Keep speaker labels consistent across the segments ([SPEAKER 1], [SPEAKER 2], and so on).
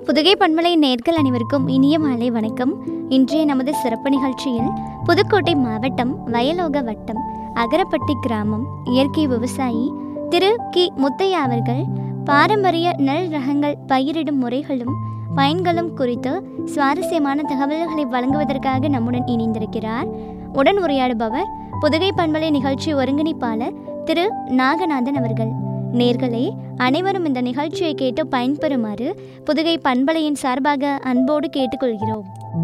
[SPEAKER 1] புதுகை பண்பலை நேர்கள் அனைவருக்கும் இனிய மாலை வணக்கம் இன்றைய நமது சிறப்பு நிகழ்ச்சியில் புதுக்கோட்டை மாவட்டம் வயலோக வட்டம் அகரப்பட்டி கிராமம் இயற்கை விவசாயி திரு கி முத்தையா அவர்கள் பாரம்பரிய நெல் ரகங்கள் பயிரிடும் முறைகளும் பயன்களும் குறித்து சுவாரஸ்யமான தகவல்களை வழங்குவதற்காக நம்முடன் இணைந்திருக்கிறார் உடன் உரையாடுபவர் புதுகை பண்பலை நிகழ்ச்சி ஒருங்கிணைப்பாளர் திரு நாகநாதன் அவர்கள் நேர்களே அனைவரும் இந்த நிகழ்ச்சியை கேட்டு பயன்பெறுமாறு புதுகை பண்பலையின் சார்பாக அன்போடு கேட்டுக்கொள்கிறோம்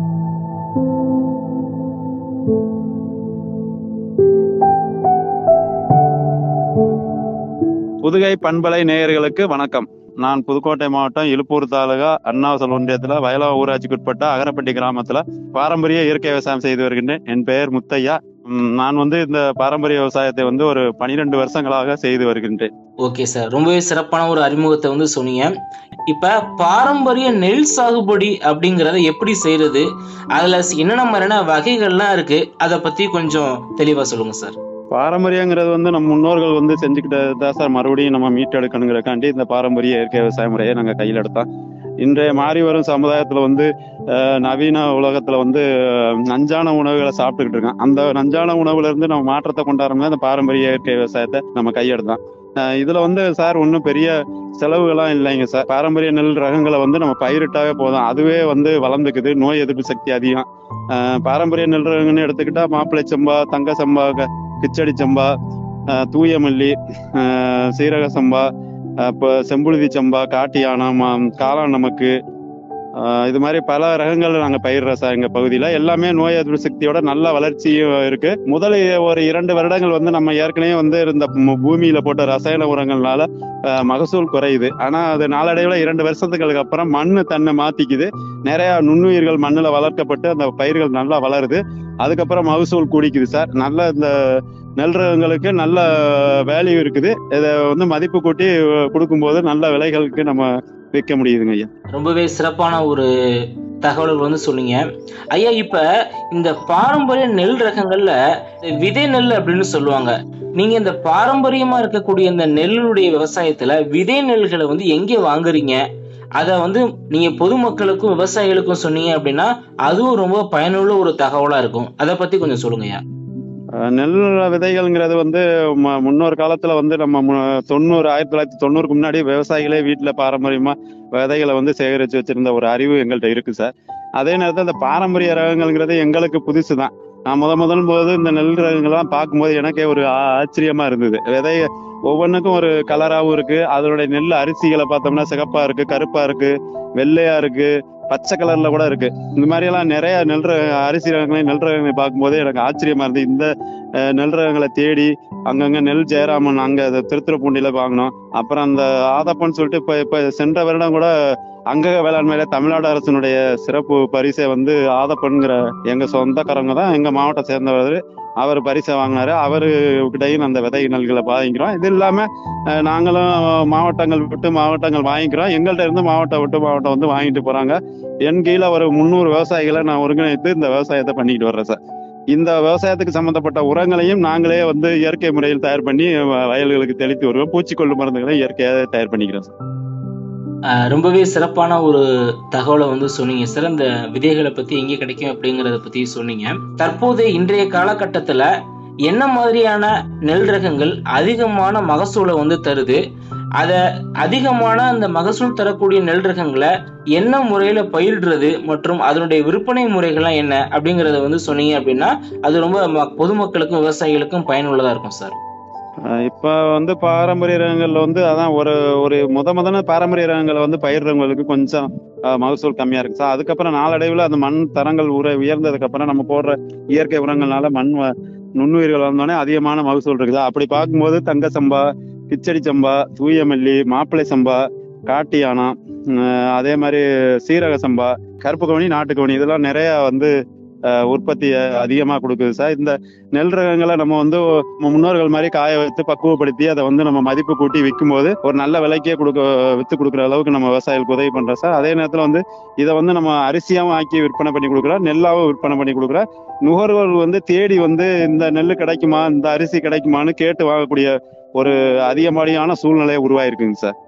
[SPEAKER 2] புதுகை பண்பலை நேயர்களுக்கு வணக்கம் நான் புதுக்கோட்டை மாவட்டம் இலுப்பூர் தாலுகா அண்ணாவசல் ஒன்றியத்துல வயலா ஊராட்சிக்கு உட்பட்ட அகரப்பட்டி கிராமத்துல பாரம்பரிய இயற்கை விவசாயம் செய்து வருகின்றேன் என் பெயர் முத்தையா ம், நான் வந்து இந்த பாரம்பரிய விவசாயத்தை வந்து ஒரு பனிரெண்டு வருஷங்களாக செய்து வருகின்றேன்
[SPEAKER 3] ஓகே சார் ரொம்பவே சிறப்பான ஒரு அறிமுகத்தை வந்து சொன்னீங்க இப்ப பாரம்பரிய நெல் சாகுபடி அப்படிங்கறத எப்படி செய்யறது அதுல என்னென்ன மாதிரியான வகைகள்லாம் இருக்கு அதை பத்தி கொஞ்சம் தெளிவா சொல்லுங்க சார்
[SPEAKER 2] பாரம்பரியங்கிறது வந்து நம்ம முன்னோர்கள் வந்து செஞ்சுக்கிட்டது தான் சார் மறுபடியும் நம்ம மீட்டெடுக்கணுங்கிறக்காண்டி இந்த பாரம்பரிய இயற்கை விவசாய முறையை நாங்கள் கையில் எடுத்தோம் இன்றைய மாறி வரும் சமுதாயத்துல வந்து அஹ், நவீன உலகத்துல வந்து அஹ், நஞ்சான உணவுகளை சாப்பிட்டுக்கிட்டு இருக்கோம் அந்த நஞ்சான உணவுல இருந்து நம்ம மாற்றத்தை கொண்டாடுறோம்னா இந்த பாரம்பரிய இயற்கை விவசாயத்தை நம்ம கையெடுத்தோம் அஹ், இதுல வந்து சார் ஒன்றும் பெரிய செலவுகள்லாம் இல்லைங்க சார் பாரம்பரிய நெல் ரகங்களை வந்து நம்ம பயிரிட்டாவே போதும் அதுவே வந்து வளர்ந்துக்குது நோய் எதிர்ப்பு சக்தி அதிகம் அஹ், பாரம்பரிய நெல் ரகங்கள்னு எடுத்துக்கிட்டா மாப்பிள்ளை சம்பா தங்க சம்பா க- கிச்சடி சம்பா அஹ், தூய மல்லி அஹ், சீரக சம்பா அஹ், இப்போ செம்புழுதி சம்பா காட்டு யானை மா- காளான் நமக்கு அஹ், இது மாதிரி பல ரகங்கள் நாங்கள் பயிரிடுறோம் சார் எங்கள் பகுதியில் எல்லாமே நோய் எதிர்ப்பு சக்தியோட நல்ல வளர்ச்சியும் இருக்கு முதல் ஒரு இரண்டு வருடங்கள் வந்து நம்ம ஏற்கனவே வந்து இந்த ம- பூமியில போட்ட ரசாயன உரங்கள்னால அஹ், மகசூல் குறையுது ஆனா அது நாளடைவில் இரண்டு வருஷத்துக்கு அப்புறம் மண்ணு தன்னை மாத்திக்குது நிறைய நுண்ணுயிர்கள் மண்ணுல வளர்க்கப்பட்டு அந்த பயிர்கள் நல்லா வளருது அதுக்கப்புறம் மகசூல் கூடிக்குது சார் நல்ல இந்த நெல் ரகங்களுக்கு நல்ல வேல்யூ இருக்குது இதை வந்து மதிப்பு கூட்டி கொடுக்கும்போது நல்ல விலைகளுக்கு நம்ம விற்க முடியுதுங்க ஐயா
[SPEAKER 3] ரொம்பவே சிறப்பான ஒரு தகவல்கள் வந்து சொன்னீங்க ஐயா இப்ப இந்த பாரம்பரிய நெல் ரகங்கள்ல இந்த விதை நெல் அப்படின்னு சொல்லுவாங்க நீங்க இந்த பாரம்பரியமா இருக்கக்கூடிய இந்த நெல்லுடைய விவசாயத்துல விதை நெல்களை வந்து எங்க வாங்குறீங்க அத வந்து நீங்க பொதுமக்களுக்கும் விவசாயிகளுக்கும் சொன்னீங்க அப்படின்னா அதுவும் ரொம்ப பயனுள்ள ஒரு தகவலா இருக்கும் அதை பத்தி கொஞ்சம் சொல்லுங்க ஐயா
[SPEAKER 2] அஹ் நெல் விதைகள்ங்கிறது வந்து ம- முன்னொரு காலத்துல வந்து நம்ம மு- தொண்ணூறு ஆயிரத்தி தொள்ளாயிரத்தி தொண்ணூறுக்கு முன்னாடி விவசாயிகளே வீட்டுல பாரம்பரியமா விதைகளை வந்து சேகரிச்சு வச்சிருந்த ஒரு அறிவு எங்கள்கிட்ட இருக்கு சார் அதே நேரத்தில் இந்த பாரம்பரிய ரகங்கள்ங்கிறது எங்களுக்கு புதுசு தான் நான் முத முதல் போது இந்த நெல் ரகங்கள்லாம் பார்க்கும்போது எனக்கே ஒரு ஆ- ஆச்சரியமா இருந்தது விதை ஒவ்வொன்றுக்கும் ஒரு கலராகவும் இருக்கு அதனுடைய நெல் அரிசிகளை பார்த்தோம்னா சிகப்பா இருக்கு கருப்பா இருக்கு வெள்ளையா இருக்கு பச்சை கலர்ல கூட இருக்கு இந்த மாதிரி எல்லாம் நிறைய நெல் ரக அரிசி ரகங்களையும் நெல் ரகங்களையும் பார்க்கும்போது எனக்கு ஆச்சரியமா இருந்தது இந்த அஹ், நெல் ரகங்களை தேடி அங்கங்க நெல் ஜெயராமன் அங்க அது திருத்துறைப்பூண்டியில வாங்கினோம் அப்புறம் அந்த ஆதப்பன்னு சொல்லிட்டு இப்ப இப்ப சென்ற வருடம் கூட அங்கக வேளாண்மையில தமிழ்நாடு அரசினுடைய சிறப்பு பரிசை வந்து ஆதப்பன்கிற எங்க சொந்தக்காரங்க தான் எங்க மாவட்டம் சேர்ந்தவர் அவர் பரிசை வாங்கினாரு அவருக்கிட்டையும் அந்த விதை நெல்களை வாங்கிக்கிறோம் இது இல்லாம அஹ், நாங்களும் மாவட்டங்கள் விட்டு மாவட்டங்கள் வாங்கிக்கிறோம் எங்கள்கிட்ட இருந்து மாவட்டம் விட்டு மாவட்டம் வந்து வாங்கிட்டு போறாங்க என் கீழே ஒரு முந்நூறு விவசாயிகளை நான் ஒருங்கிணைத்து இந்த விவசாயத்தை பண்ணிக்கிட்டு வர்றேன் சார் இந்த விவசாயத்துக்கு சம்பந்தப்பட்ட உரங்களையும் நாங்களே வந்து இயற்கை முறையில் தயார் பண்ணி வ- வயல்களுக்கு தெளித்து வருவோம் பூச்சிக்கொல்லு மருந்துகளை இயற்கையாக தயார் பண்ணிக்கிறோம் சார்
[SPEAKER 3] ஆஹ் ரொம்பவே சிறப்பான ஒரு தகவலை வந்து சொன்னீங்க சார் அந்த விதைகளை பத்தி எங்க கிடைக்கும் அப்படிங்கறத பத்தி சொன்னீங்க தற்போது இன்றைய காலகட்டத்துல என்ன மாதிரியான நெல் ரகங்கள் அதிகமான மகசூலை வந்து தருது அத அதிகமான அந்த மகசூல் தரக்கூடிய நெல் ரகங்களை என்ன முறையில பயிரிடுறது மற்றும் அதனுடைய விற்பனை முறைகள்லாம் என்ன அப்படிங்கறத வந்து சொன்னீங்க அப்படின்னா அது ரொம்ப ம- பொதுமக்களுக்கும் விவசாயிகளுக்கும் பயனுள்ளதா இருக்கும் சார்
[SPEAKER 2] அஹ் இப்ப வந்து பாரம்பரிய ரகங்கள்ல வந்து அதான் ஒரு ஒரு முத முதல்ல பாரம்பரிய ரகங்களை வந்து பயிர்றவங்களுக்கு கொஞ்சம் அஹ், மகசூல் கம்மியா இருக்கு சார் அதுக்கப்புறம் நாளடைவில் அந்த மண் தரங்கள் உர உயர்ந்ததுக்கு அப்புறம் நம்ம போடுற இயற்கை உரங்கள்னால மண் வ- நுண்ணுயிர்கள் வந்தோடனே அதிகமான மகசூல் இருக்குது அப்படி பார்க்கும்போது தங்க சம்பா கிச்சடி சம்பா தூயமல்லி மாப்பிள்ளை சம்பா காட்டு யானம் அஹ், அதே மாதிரி சீரக சம்பா கருப்பு கவனி நாட்டு கவனி இதெல்லாம் நிறைய வந்து அஹ், உற்பத்தி அதிகமாக கொடுக்குது சார் இந்த நெல் ரகங்களை நம்ம வந்து நம்ம முன்னோர்கள் மாதிரி காய வைத்து பக்குவப்படுத்தி அதை வந்து நம்ம மதிப்பு கூட்டி விற்கும்போது ஒரு நல்ல விலைக்கே கொடுக்க வித்து கொடுக்குற அளவுக்கு நம்ம விவசாயிகளுக்கு உதவி பண்றோம் சார் அதே நேரத்தில் வந்து இதை வந்து நம்ம அரிசியாவும் ஆக்கி விற்பனை பண்ணி கொடுக்குறோம் நெல்லாவும் விற்பனை பண்ணி கொடுக்குறோம் நுகர்வோர் வந்து தேடி வந்து இந்த நெல் கிடைக்குமா இந்த அரிசி கிடைக்குமான்னு கேட்டு வாங்கக்கூடிய ஒரு அதிகப்படியான சூழ்நிலை உருவாயிருக்குங்க சார்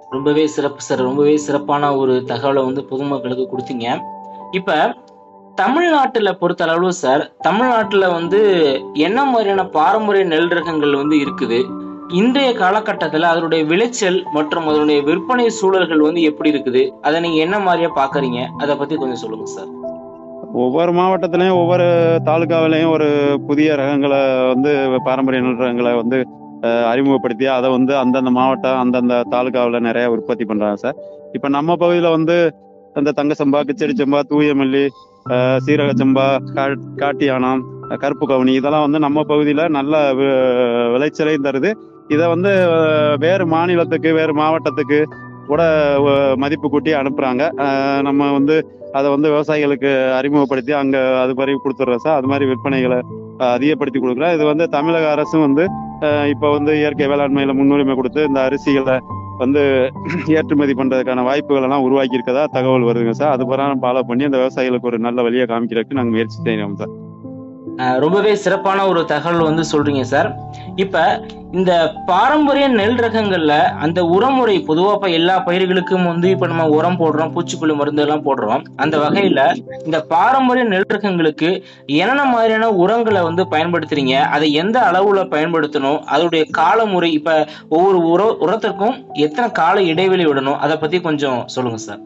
[SPEAKER 3] ரொம்பவே சிறப்பு சார் ரொம்பவே சிறப்பான ஒரு தகவலை வந்து பொதுமக்களுக்கு கொடுத்தீங்க இப்ப தமிழ்நாட்டுல பொறுத்த அளவு சார் தமிழ்நாட்டுல வந்து என்ன மாதிரியான பாரம்பரிய நெல் ரகங்கள் வந்து இருக்குது இன்றைய காலகட்டத்துல அதனுடைய விளைச்சல் மற்றும் அதனுடைய விற்பனை சூழல்கள் வந்து எப்படி இருக்குது அதை நீங்க என்ன மாதிரியா பாக்குறீங்க அதை பத்தி கொஞ்சம் சொல்லுங்க சார்
[SPEAKER 2] ஒவ்வொரு மாவட்டத்திலையும் ஒவ்வொரு தாலுகாவிலையும் ஒரு புதிய ரகங்களை வந்து பாரம்பரிய நெல் ரகங்களை வந்து அஹ், அறிமுகப்படுத்தி அதை வந்து அந்தந்த மாவட்டம் அந்தந்த தாலுகாவில் நிறைய உற்பத்தி பண்றாங்க சார் இப்போ நம்ம பகுதியில் வந்து அந்த தங்க சம்பா கிச்சடி சம்பா தூய மல்லி அஹ், சீரக சம்பா கா- காட்டு யானம் அஹ், கருப்பு கவுனி இதெல்லாம் வந்து நம்ம பகுதியில் நல்ல வி- விளைச்சலையும் தருது இதை வந்து அஹ், வேறு மாநிலத்துக்கு வேறு மாவட்டத்துக்கு கூட அஹ், மதிப்பு கூட்டி அனுப்புறாங்க அஹ், நம்ம வந்து அதை வந்து விவசாயிகளுக்கு அறிமுகப்படுத்தி அங்க அது மாதிரி கொடுத்துட்றோம் சார் அது மாதிரி விற்பனைகளை அஹ், அதிகப்படுத்தி கொடுக்குறோம் இது வந்து தமிழக அரசும் வந்து அஹ், இப்போ வந்து இயற்கை வேளாண்மையில முன்னுரிமை கொடுத்து இந்த அரிசிகளை வந்து ஏற்றுமதி பண்றதுக்கான வாய்ப்புகள் எல்லாம் உருவாக்கி இருக்கதா தகவல் வருதுங்க சார் அது பிரகாரம் ஃபாலோ பண்ணி அந்த விவசாயிகளுக்கு ஒரு நல்ல வழியை காமிக்கிறதுக்கு நாங்கள் முயற்சி செய்யறோம் சார்
[SPEAKER 3] அஹ் ரொம்பவே சிறப்பான ஒரு தகவல் வந்து சொல்றீங்க சார் இப்ப இந்த பாரம்பரிய நெல் ரகங்கள்ல அந்த உரமுறை பொதுவா இப்ப எல்லா பயிர்களுக்கும் வந்து இப்ப நம்ம உரம் போடுறோம் பூச்சிக்கொல்லி மருந்து எல்லாம் போடுறோம் அந்த வகையில இந்த பாரம்பரிய நெல் ரகங்களுக்கு என்னென்ன மாதிரியான உரங்களை வந்து பயன்படுத்துறீங்க அதை எந்த அளவுல பயன்படுத்தணும் அதோடைய காலமுறை இப்ப ஒவ்வொரு உர உரத்திற்கும் எத்தனை கால இடைவெளி விடணும் அதை பத்தி கொஞ்சம் சொல்லுங்க சார்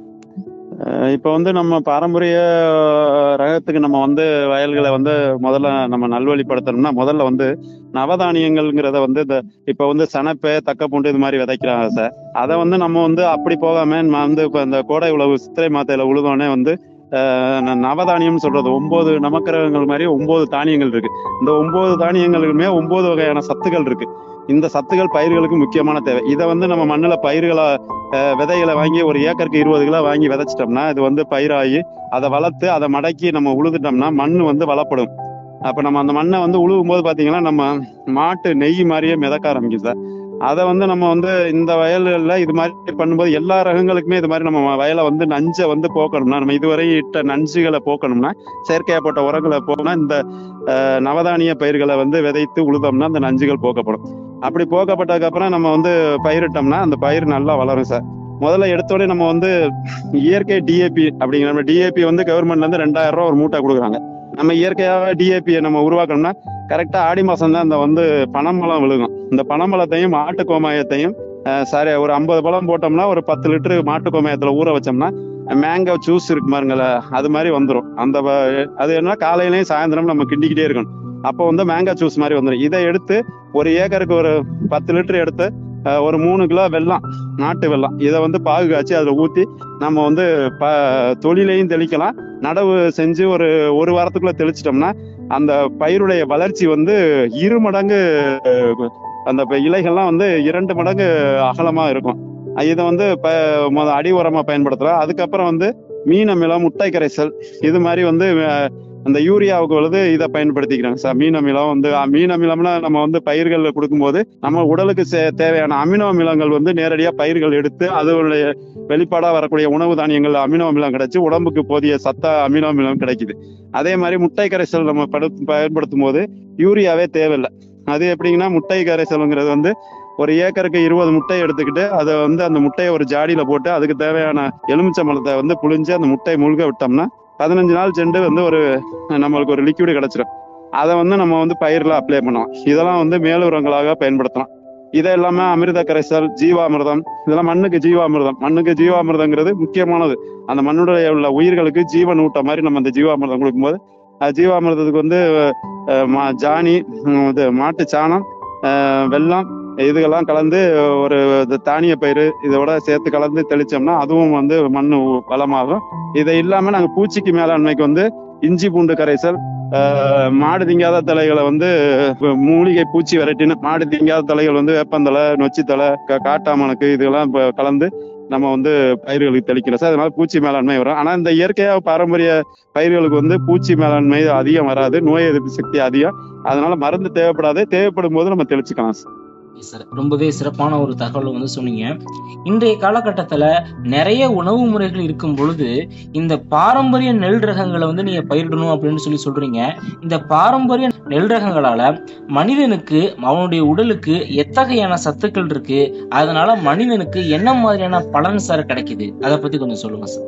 [SPEAKER 2] அஹ் இப்போ வந்து நம்ம பாரம்பரிய ரகத்துக்கு நம்ம வந்து வயல்களை வந்து முதல்ல நம்ம நல்வழிப்படுத்தணும்னா முதல்ல வந்து நவதானியங்கள்ங்கிறத வந்து இந்த இப்போ வந்து சனப்பை தக்கப்பூண்டு இது மாதிரி விதைக்கிறாங்க சார் அதை வந்து நம்ம வந்து அப்படி போகாம நம்ம வந்து இப்போ இந்த கோடை உழவு சித்திரை மாத்தையில உழுதோடனே வந்து அஹ், ந- நவதானியம் சொல்றது ஒன்பது நவக்கிரகங்கள் மாதிரி ஒன்பது தானியங்கள் இருக்கு இந்த ஒன்பது தானியங்களுக்குமே ஒன்பது வகையான சத்துக்கள் இருக்கு இந்த சத்துக்கள் பயிர்களுக்கு முக்கியமான தேவை இதை வந்து நம்ம மண்ணுல பயிர்களை அஹ், விதைகளை வாங்கி ஒரு ஏக்கருக்கு இருபது கிலோ வாங்கி விதைச்சிட்டோம்னா இது வந்து பயிராகி அதை வளர்த்து அதை மடக்கி நம்ம உழுதுட்டோம்னா மண் வந்து வளப்படும் அப்ப நம்ம அந்த மண்ணை வந்து உழுவும் போது பாத்தீங்கன்னா நம்ம மாட்டு நெய் மாதிரியே மிதக்க ஆரம்பிக்கும் சார் அதை வந்து நம்ம வந்து இந்த வயல்களில் இது மாதிரி பண்ணும்போது எல்லா ரகங்களுக்குமே இது மாதிரி நம்ம வயலை வந்து நஞ்சை வந்து போக்கணும்னா நம்ம இதுவரை இட்ட நஞ்சுகளை போக்கணும்னா செயற்கையா போட்ட உரங்களை போக்கணும்னா இந்த அஹ், நவதானிய பயிர்களை வந்து விதைத்து உழுதோம்னா அந்த நஞ்சுகள் போக்கப்படும் அப்படி போக்கப்பட்டதுக்கு அப்புறம் நம்ம வந்து பயிரிட்டோம்னா அந்த பயிர் நல்லா வளரும் சார் முதல்ல எடுத்தோடனே நம்ம வந்து இயற்கை டிஏபி அப்படிங்கிற டிஏபி வந்து கவர்மெண்ட்ல இருந்து ரெண்டாயிரம் ரூபா ஒரு மூட்டை கொடுக்குறாங்க நம்ம இயற்கையாக டிஏபியை நம்ம உருவாக்கணும்னா கரெக்டா ஆடி மாசம் தான் இந்த வந்து பனம்பழம் விழுகும் இந்த பனம்பழத்தையும் மாட்டு கோமாயத்தையும் அஹ், சரி ஒரு ஐம்பது பழம் போட்டோம்னா ஒரு பத்து லிட்டரு மாட்டு கோமாயத்துல ஊற வச்சோம்னா மேங்கோ ஜூஸ் இருக்கு பாருங்கள அது மாதிரி வந்துடும் அந்த வ- அது என்ன காலையிலயும் சாயந்தரம் நம்ம கிண்டிக்கிட்டே இருக்கணும் அப்போ வந்து மேங்கோ ஜூஸ் மாதிரி வந்துடும் இதை எடுத்து ஒரு ஏக்கருக்கு ஒரு பத்து லிட்டர் எடுத்து அஹ், ஒரு மூணு கிலோ வெல்லம் நாட்டு வெல்லம் இதை வந்து பாகு காய்ச்சி அதில் ஊற்றி நம்ம வந்து ப தொழிலையும் தெளிக்கலாம் நடவு செஞ்சு ஒரு ஒரு வாரத்துக்குள்ள தெளிச்சிட்டோம்னா அந்த பயிருடைய வளர்ச்சி வந்து இரு மடங்கு அஹ், அந்த ப- இலைகள்லாம் வந்து இரண்டு மடங்கு அகலமா இருக்கும் அஹ் இதை வந்து ப முத அடி உரமா பயன்படுத்தலாம் அதுக்கப்புறம் வந்து மீன் அமிலம் முட்டை கரைசல் இது மாதிரி வந்து அஹ், அந்த யூரியாவுக்கு வந்து இதை பயன்படுத்திக்கிறாங்க சார் மீன் அமிலம் வந்து அஹ், மீன் அமிலம்னா நம்ம வந்து பயிர்கள் கொடுக்கும்போது நம்ம உடலுக்கு சே- தேவையான அமினோ அமிலங்கள் வந்து நேரடியாக பயிர்கள் எடுத்து அதனுடைய வெளிப்பாடா வரக்கூடிய உணவு தானியங்கள் அமினோ அமிலம் கிடைச்சு உடம்புக்கு போதிய சத்த அமினோ அமிலம் கிடைக்குது அதே மாதிரி முட்டை கரைசல் நம்ம படு- பயன்படுத்தும் போது யூரியாவே தேவையில்லை அது எப்படிங்கன்னா முட்டை கரைசலுங்கிறது வந்து ஒரு ஏக்கருக்கு இருபது முட்டை எடுத்துக்கிட்டு அதை வந்து அந்த முட்டையை ஒரு ஜாடியில போட்டு அதுக்கு தேவையான எலுமிச்சம்பழத்தை வந்து புழிஞ்சு அந்த முட்டையை முழுக விட்டோம்னா பதினஞ்சு நாள் சென்று வந்து ஒரு நம்மளுக்கு ஒரு லிக்விடு கிடைச்சிரும் அதை வந்து நம்ம வந்து பயிரில் அப்ளை பண்ணலாம் இதெல்லாம் வந்து மேலுரங்களாக பயன்படுத்தலாம் இதை இல்லாம அமிர்த கரைசல் ஜீவாமிர்தம் இதெல்லாம் மண்ணுக்கு ஜீவாமிர்தம் மண்ணுக்கு ஜீவாமிர்தங்கிறது முக்கியமானது அந்த மண்ணுடைய உள்ள உயிர்களுக்கு ஜீவன் ஊட்ட மாதிரி நம்ம அந்த ஜீவாமிர்தம் கொடுக்கும்போது அது ஜீவாமிர்தத்துக்கு வந்து அஹ், மா- ஜானி உம், இது மாட்டு சாணம் அஹ், வெல்லம் இதுகெல்லாம் கலந்து ஒரு இது தானிய பயிர் இதோட சேர்த்து கலந்து தெளிச்சோம்னா அதுவும் வந்து மண் வளமாகும் இதை இல்லாம நாங்க பூச்சிக்கு மேலாண்மைக்கு வந்து இஞ்சி பூண்டு கரைசல் ஆஹ், மாடு திங்காத தலைகளை வந்து மூலிகை பூச்சி வெரைட்டின்னு மாடு திங்காத தலைகள் வந்து வேப்பந்தலை நொச்சித்தலை கா- காட்டாமணக்கு இதெல்லாம் இப்ப கலந்து நம்ம வந்து பயிர்களுக்கு தெளிக்கிறோம் சார் அதனால பூச்சி மேலாண்மை வரும் ஆனா இந்த இயற்கையா பாரம்பரிய பயிர்களுக்கு வந்து பூச்சி மேலாண்மை அதிகம் வராது நோய் எதிர்ப்பு சக்தி அதிகம் அதனால மருந்து தேவைப்படாது தேவைப்படும் போது நம்ம தெளிச்சுக்கலாம் சார்
[SPEAKER 3] சார் ரொம்பவே சிறப்பான ஒரு தகவல் வந்து சொன்னீங்க இன்றைய காலகட்டத்துல நிறைய உணவு முறைகள் இருக்கும் பொழுது இந்த பாரம்பரிய நெல் ரகங்களை வந்து நீங்க பயிரிடணும் அப்படின்னு சொல்லி சொல்றீங்க இந்த பாரம்பரிய நெல் ரகங்களால மனிதனுக்கு அவனுடைய உடலுக்கு எத்தகையான சத்துக்கள் இருக்கு அதனால மனிதனுக்கு என்ன மாதிரியான பலன் சார் கிடைக்குது அதை பத்தி கொஞ்சம் சொல்லுங்க சார்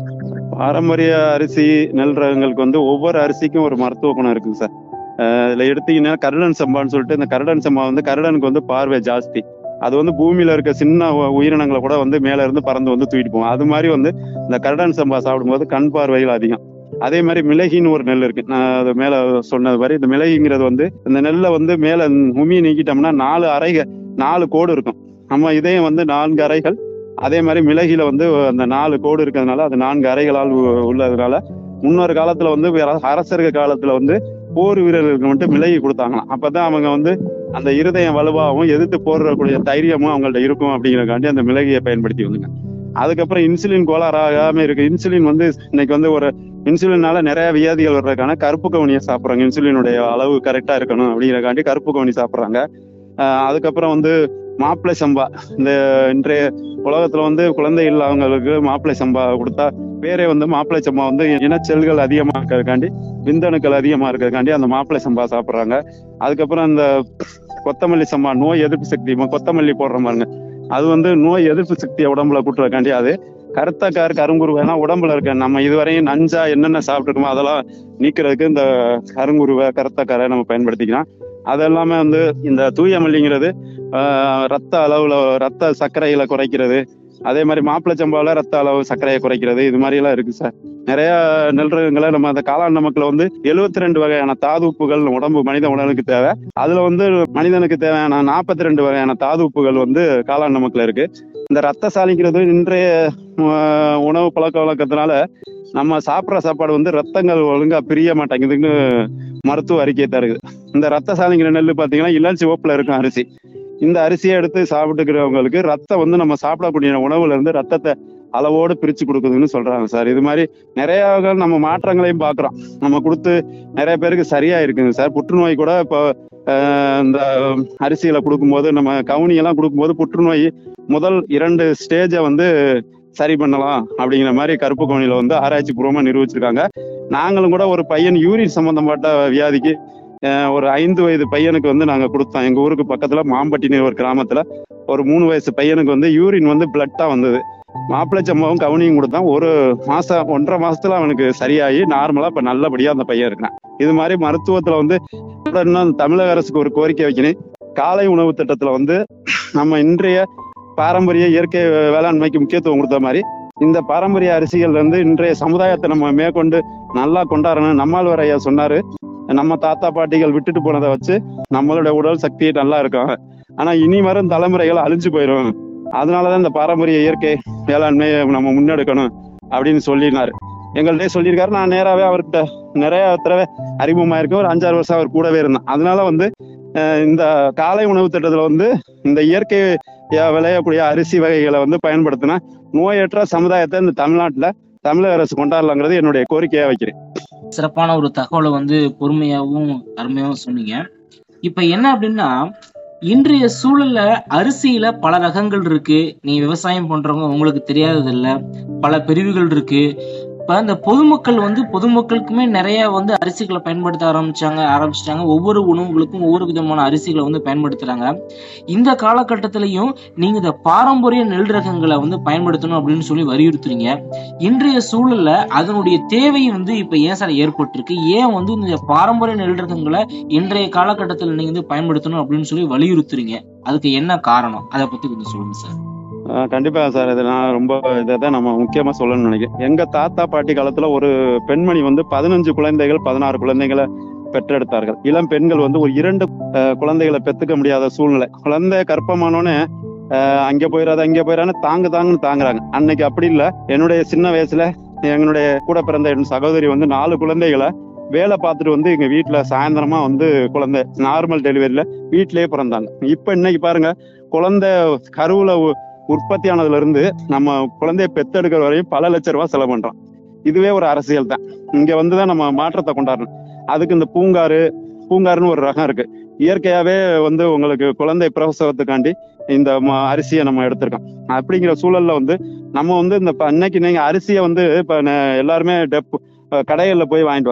[SPEAKER 2] பாரம்பரிய அரிசி நெல் ரகங்களுக்கு வந்து ஒவ்வொரு அரிசிக்கும் ஒரு மருத்துவ குணம் இருக்குங்க சார் அஹ் இதுல எடுத்தீங்கன்னா கருடன் சம்பான்னு சொல்லிட்டு இந்த கருடன் சம்பா வந்து கருடனுக்கு வந்து பார்வை ஜாஸ்தி அது வந்து பூமியில இருக்க சின்ன உ- உயிரினங்களை கூட வந்து மேல இருந்து பறந்து வந்து தூக்கிட்டு போகும் அது மாதிரி வந்து இந்த கருடன் சம்பா சாப்பிடும்போது கண் பார்வைகள் அதிகம் அதே மாதிரி மிளகின்னு ஒரு நெல் இருக்கு நான் அது மேல சொன்னது மாதிரி இந்த மிளகிங்கிறது வந்து இந்த நெல்லை வந்து மேல உமியை நீக்கிட்டோம்னா நாலு அறைகள் நாலு கோடு இருக்கும் நம்ம இதயம் வந்து நான்கு அறைகள் அதே மாதிரி மிளகில வந்து அந்த நாலு கோடு இருக்கிறதுனால அது நான்கு அறைகளால் உ- உள்ளதுனால முன்னொரு காலத்துல வந்து வேற அரசர்கள் காலத்துல வந்து போர் வீரர்களுக்கு மட்டும் மிளகி கொடுத்தாங்களாம் அப்பதான் அவங்க வந்து அந்த இருதயம் வலுவாகவும் எதிர்த்து போடுறக்கூடிய தைரியமும் அவங்கள்ட்ட இருக்கும் அப்படிங்கறக்காண்டி அந்த மிளகியை பயன்படுத்தி வந்துங்க அதுக்கப்புறம் இன்சுலின் கோளாறாகாம இருக்கு இன்சுலின் வந்து இன்னைக்கு வந்து ஒரு இன்சுலினால நிறைய வியாதிகள் வர்றதுக்கான கருப்பு கவனியை சாப்பிட்றாங்க இன்சுலினுடைய அளவு கரெக்டா இருக்கணும் அப்படிங்கறக்காண்டி கருப்பு கவனி சாப்பிட்றாங்க அதுக்கப்புறம் வந்து மாப்பிள்ளை சம்பா இந்த இன்றைய உலகத்துல வந்து குழந்தை இல்லாதவங்களுக்கு மாப்பிள்ளை சம்பா கொடுத்தா பேரே வந்து மாப்பிள்ளை சம்பா வந்து இனச்செல்கள் அதிகமா இருக்கிறதுக்காண்டி விந்தணுக்கள் அதிகமா இருக்கிறதுக்காண்டி அந்த மாப்பிள்ளை சம்பா சாப்பிட்றாங்க அதுக்கப்புறம் இந்த கொத்தமல்லி சம்பா நோய் எதிர்ப்பு சக்தி ம- கொத்தமல்லி போடுற பாருங்க அது வந்து நோய் எதிர்ப்பு சக்தியை உடம்புல கூட்டுறதுக்காண்டி அது கருத்தக்கார் கருங்குருவைனா உடம்புல இருக்க நம்ம இதுவரையும் நஞ்சா என்னென்ன சாப்பிட்டுருக்கோமோ அதெல்லாம் நீக்கிறதுக்கு இந்த கருங்குருவை கருத்தக்காரை நம்ம பயன்படுத்திக்கலாம் அது எல்லாமே வந்து இந்த தூய மல்லிங்கிறது ஆஹ், ரத்த அளவுல ரத்த சர்க்கரைகளை குறைக்கிறது அதே மாதிரி மாப்பிள்ளை சம்பாவில் ரத்த அளவு சர்க்கரையை குறைக்கிறது இது மாதிரி எல்லாம் இருக்கு சார் நிறைய நெல் ரகங்களை நம்ம அந்த காளான் நமக்குல வந்து 72 ரெண்டு வகையான தாது உப்புகள் உடம்பு மனித உடலுக்கு தேவை அதுல வந்து மனிதனுக்கு தேவையான 42 ரெண்டு வகையான தாது உப்புகள் வந்து காளான் நமக்குல இருக்கு இந்த ரத்த சாலிங்கிறது இன்றைய ஆஹ், உணவு பழக்க வழக்கத்தினால நம்ம சாப்பிட்ற சாப்பாடு வந்து ரத்தங்கள் ஒழுங்கா பிரிய மாட்டேங்குதுன்னு மருத்துவ அறிக்கை தருது இந்த ரத்த சாலிங்கிற நெல் பாத்தீங்கன்னா இளம் சிவப்புல இருக்கும் அரிசி இந்த அரிசியை எடுத்து சாப்பிட்டுக்கிறவங்களுக்கு ரத்தம் வந்து நம்ம சாப்பிடக்கூடிய உணவுல இருந்து ரத்தத்தை அளவோடு பிரிச்சு கொடுக்குதுன்னு சொல்றாங்க சார் இது மாதிரி நிறைய வகை நம்ம மாற்றங்களையும் பார்க்குறோம் நம்ம கொடுத்து நிறைய பேருக்கு சரியா இருக்குங்க சார் புற்றுநோய் கூட இப்போ ஆஹ், இந்த அரிசிகளை கொடுக்கும்போது நம்ம கவுனியெல்லாம் கொடுக்கும்போது புற்றுநோய் முதல் இரண்டு ஸ்டேஜை வந்து சரி பண்ணலாம் அப்படிங்கிற மாதிரி கருப்பு கவுனியில வந்து ஆராய்ச்சி பூர்வமா நிரூபிச்சிருக்காங்க நாங்களும் கூட ஒரு பையன் யூரின் சம்பந்தப்பட்ட வியாதிக்கு ஆஹ், ஒரு ஐந்து வயது பையனுக்கு வந்து நாங்க கொடுத்தோம் எங்க ஊருக்கு பக்கத்துல மாம்பட்டினு ஒரு கிராமத்துல ஒரு மூணு வயசு பையனுக்கு வந்து யூரின் வந்து பிளட்டா வந்தது மாப்பிள்ளை சம்பவம் கவுனியும் கொடுத்தான் ஒரு மாசம் ஒன்றரை மாசத்துல அவனுக்கு சரியாகி நார்மலா இப்ப நல்லபடியா அந்த பையன் இருக்கான் இது மாதிரி மருத்துவத்துல வந்து கூட இன்னும் தமிழக அரசுக்கு ஒரு கோரிக்கை வைக்கணும் காலை உணவு திட்டத்துல வந்து நம்ம இன்றைய பாரம்பரிய இயற்கை வேளாண்மைக்கு முக்கியத்துவம் கொடுத்த மாதிரி இந்த பாரம்பரிய அரிசிகள் வந்து இன்றைய சமுதாயத்தை நம்ம மேற்கொண்டு நல்லா கொண்டாடணும் நம்மாழ்வார் ஐயா சொன்னாரு நம்ம தாத்தா பாட்டிகள் விட்டுட்டு போனதை வச்சு நம்மளுடைய உடல் சக்தி நல்லா இருக்கும் ஆனா இனி வரும் தலைமுறைகள் அழிஞ்சு போயிடும் அதனாலதான் இந்த பாரம்பரிய இயற்கை வேளாண்மையை நம்ம முன்னெடுக்கணும் அப்படின்னு சொல்லினாரு எங்கள்கிட்ட சொல்லியிருக்காரு நான் நேராவே அவர்கிட்ட நிறைய தடவை அறிமுகமாயிருக்கேன் ஒரு அஞ்சாறு வருஷம் அவர் கூடவே இருந்தேன் அதனால வந்து அஹ், இந்த காலை உணவு திட்டத்துல வந்து இந்த இயற்கை யா- விளையக்கூடிய அரிசி வகைகளை வந்து பயன்படுத்தினா நோயற்ற சமுதாயத்தை இந்த தமிழ்நாட்டுல தமிழக அரசு கொண்டாடலாங்கிறது என்னுடைய கோரிக்கையா வைக்கிறேன்
[SPEAKER 3] சிறப்பான ஒரு தகவலை வந்து பொறுமையாவும் அருமையாவும் சொன்னீங்க இப்ப என்ன அப்படின்னா இன்றைய சூழல்ல அரிசியில பல ரகங்கள் இருக்கு நீங்க விவசாயம் பண்றவங்க உங்களுக்கு தெரியாதது இல்ல பல பிரிவுகள் இருக்கு இப்ப இந்த பொதுமக்கள் வந்து பொதுமக்களுக்குமே நிறைய வந்து அரிசிகளை பயன்படுத்த ஆரம்பிச்சாங்க ஆரம்பிச்சிட்டாங்க ஒவ்வொரு உணவுகளுக்கும் ஒவ்வொரு விதமான அரிசிகளை வந்து பயன்படுத்துறாங்க இந்த காலகட்டத்திலையும் நீங்க இந்த பாரம்பரிய நெல் ரகங்களை வந்து பயன்படுத்தணும் அப்படின்னு சொல்லி வலியுறுத்துறீங்க இன்றைய சூழல்ல அதனுடைய தேவை வந்து இப்ப ஏன் சார் ஏற்பட்டிருக்கு ஏன் வந்து இந்த பாரம்பரிய நெல் ரகங்களை இன்றைய காலகட்டத்தில் நீங்க வந்து பயன்படுத்தணும் அப்படின்னு சொல்லி வலியுறுத்துறீங்க அதுக்கு என்ன காரணம் அதை பத்தி கொஞ்சம் சொல்லுங்க சார்
[SPEAKER 2] ஆஹ் கண்டிப்பா சார் இது நான் ரொம்ப இதை தான் நம்ம முக்கியமா சொல்லணும்னு நினைக்கிறேன் எங்க தாத்தா பாட்டி காலத்துல ஒரு பெண்மணி வந்து பதினஞ்சு குழந்தைகள் பதினாறு குழந்தைகளை பெற்றெடுத்தார்கள் இளம் பெண்கள் வந்து ஒரு இரண்டு ஆஹ் குழந்தைகளை பெத்துக்க முடியாத சூழ்நிலை குழந்தை கர்ப்பமானோன்னு ஆஹ் அங்க போயிடாத அங்க போயிடான்னு தாங்கு தாங்குன்னு தாங்குறாங்க அன்னைக்கு அப்படி இல்ல என்னுடைய சின்ன வயசுல என்னுடைய கூட பிறந்த என் சகோதரி வந்து நாலு குழந்தைகளை வேலை பார்த்துட்டு வந்து எங்க வீட்டுல சாயந்தரமா வந்து குழந்தை நார்மல் டெலிவரியில வீட்டிலேயே பிறந்தாங்க இப்ப இன்னைக்கு பாருங்க குழந்தை கருவுல உ- உற்பத்தி ஆனதுல இருந்து நம்ம குழந்தைய பெத்தெடுக்கிற வரையும் பல லட்ச ரூபாய் செலவு பண்றோம் இதுவே ஒரு அரசியல் தான் இங்க வந்துதான் நம்ம மாற்றத்தை கொண்டாடணும் அதுக்கு இந்த பூங்காறு பூங்காறுன்னு ஒரு ரகம் இருக்கு இயற்கையாவே வந்து உங்களுக்கு குழந்தை பிரசவத்துக்காண்டி இந்த ம- அரிசியை நம்ம எடுத்திருக்கோம் அப்படிங்கிற சூழல்ல வந்து நம்ம வந்து இந்த இப்ப அன்னைக்கு நீங்க அரிசியை வந்து இப்ப ந- எல்லாருமே டெப் கடைகள்ல போய் வாங்கிட்டு வரோம்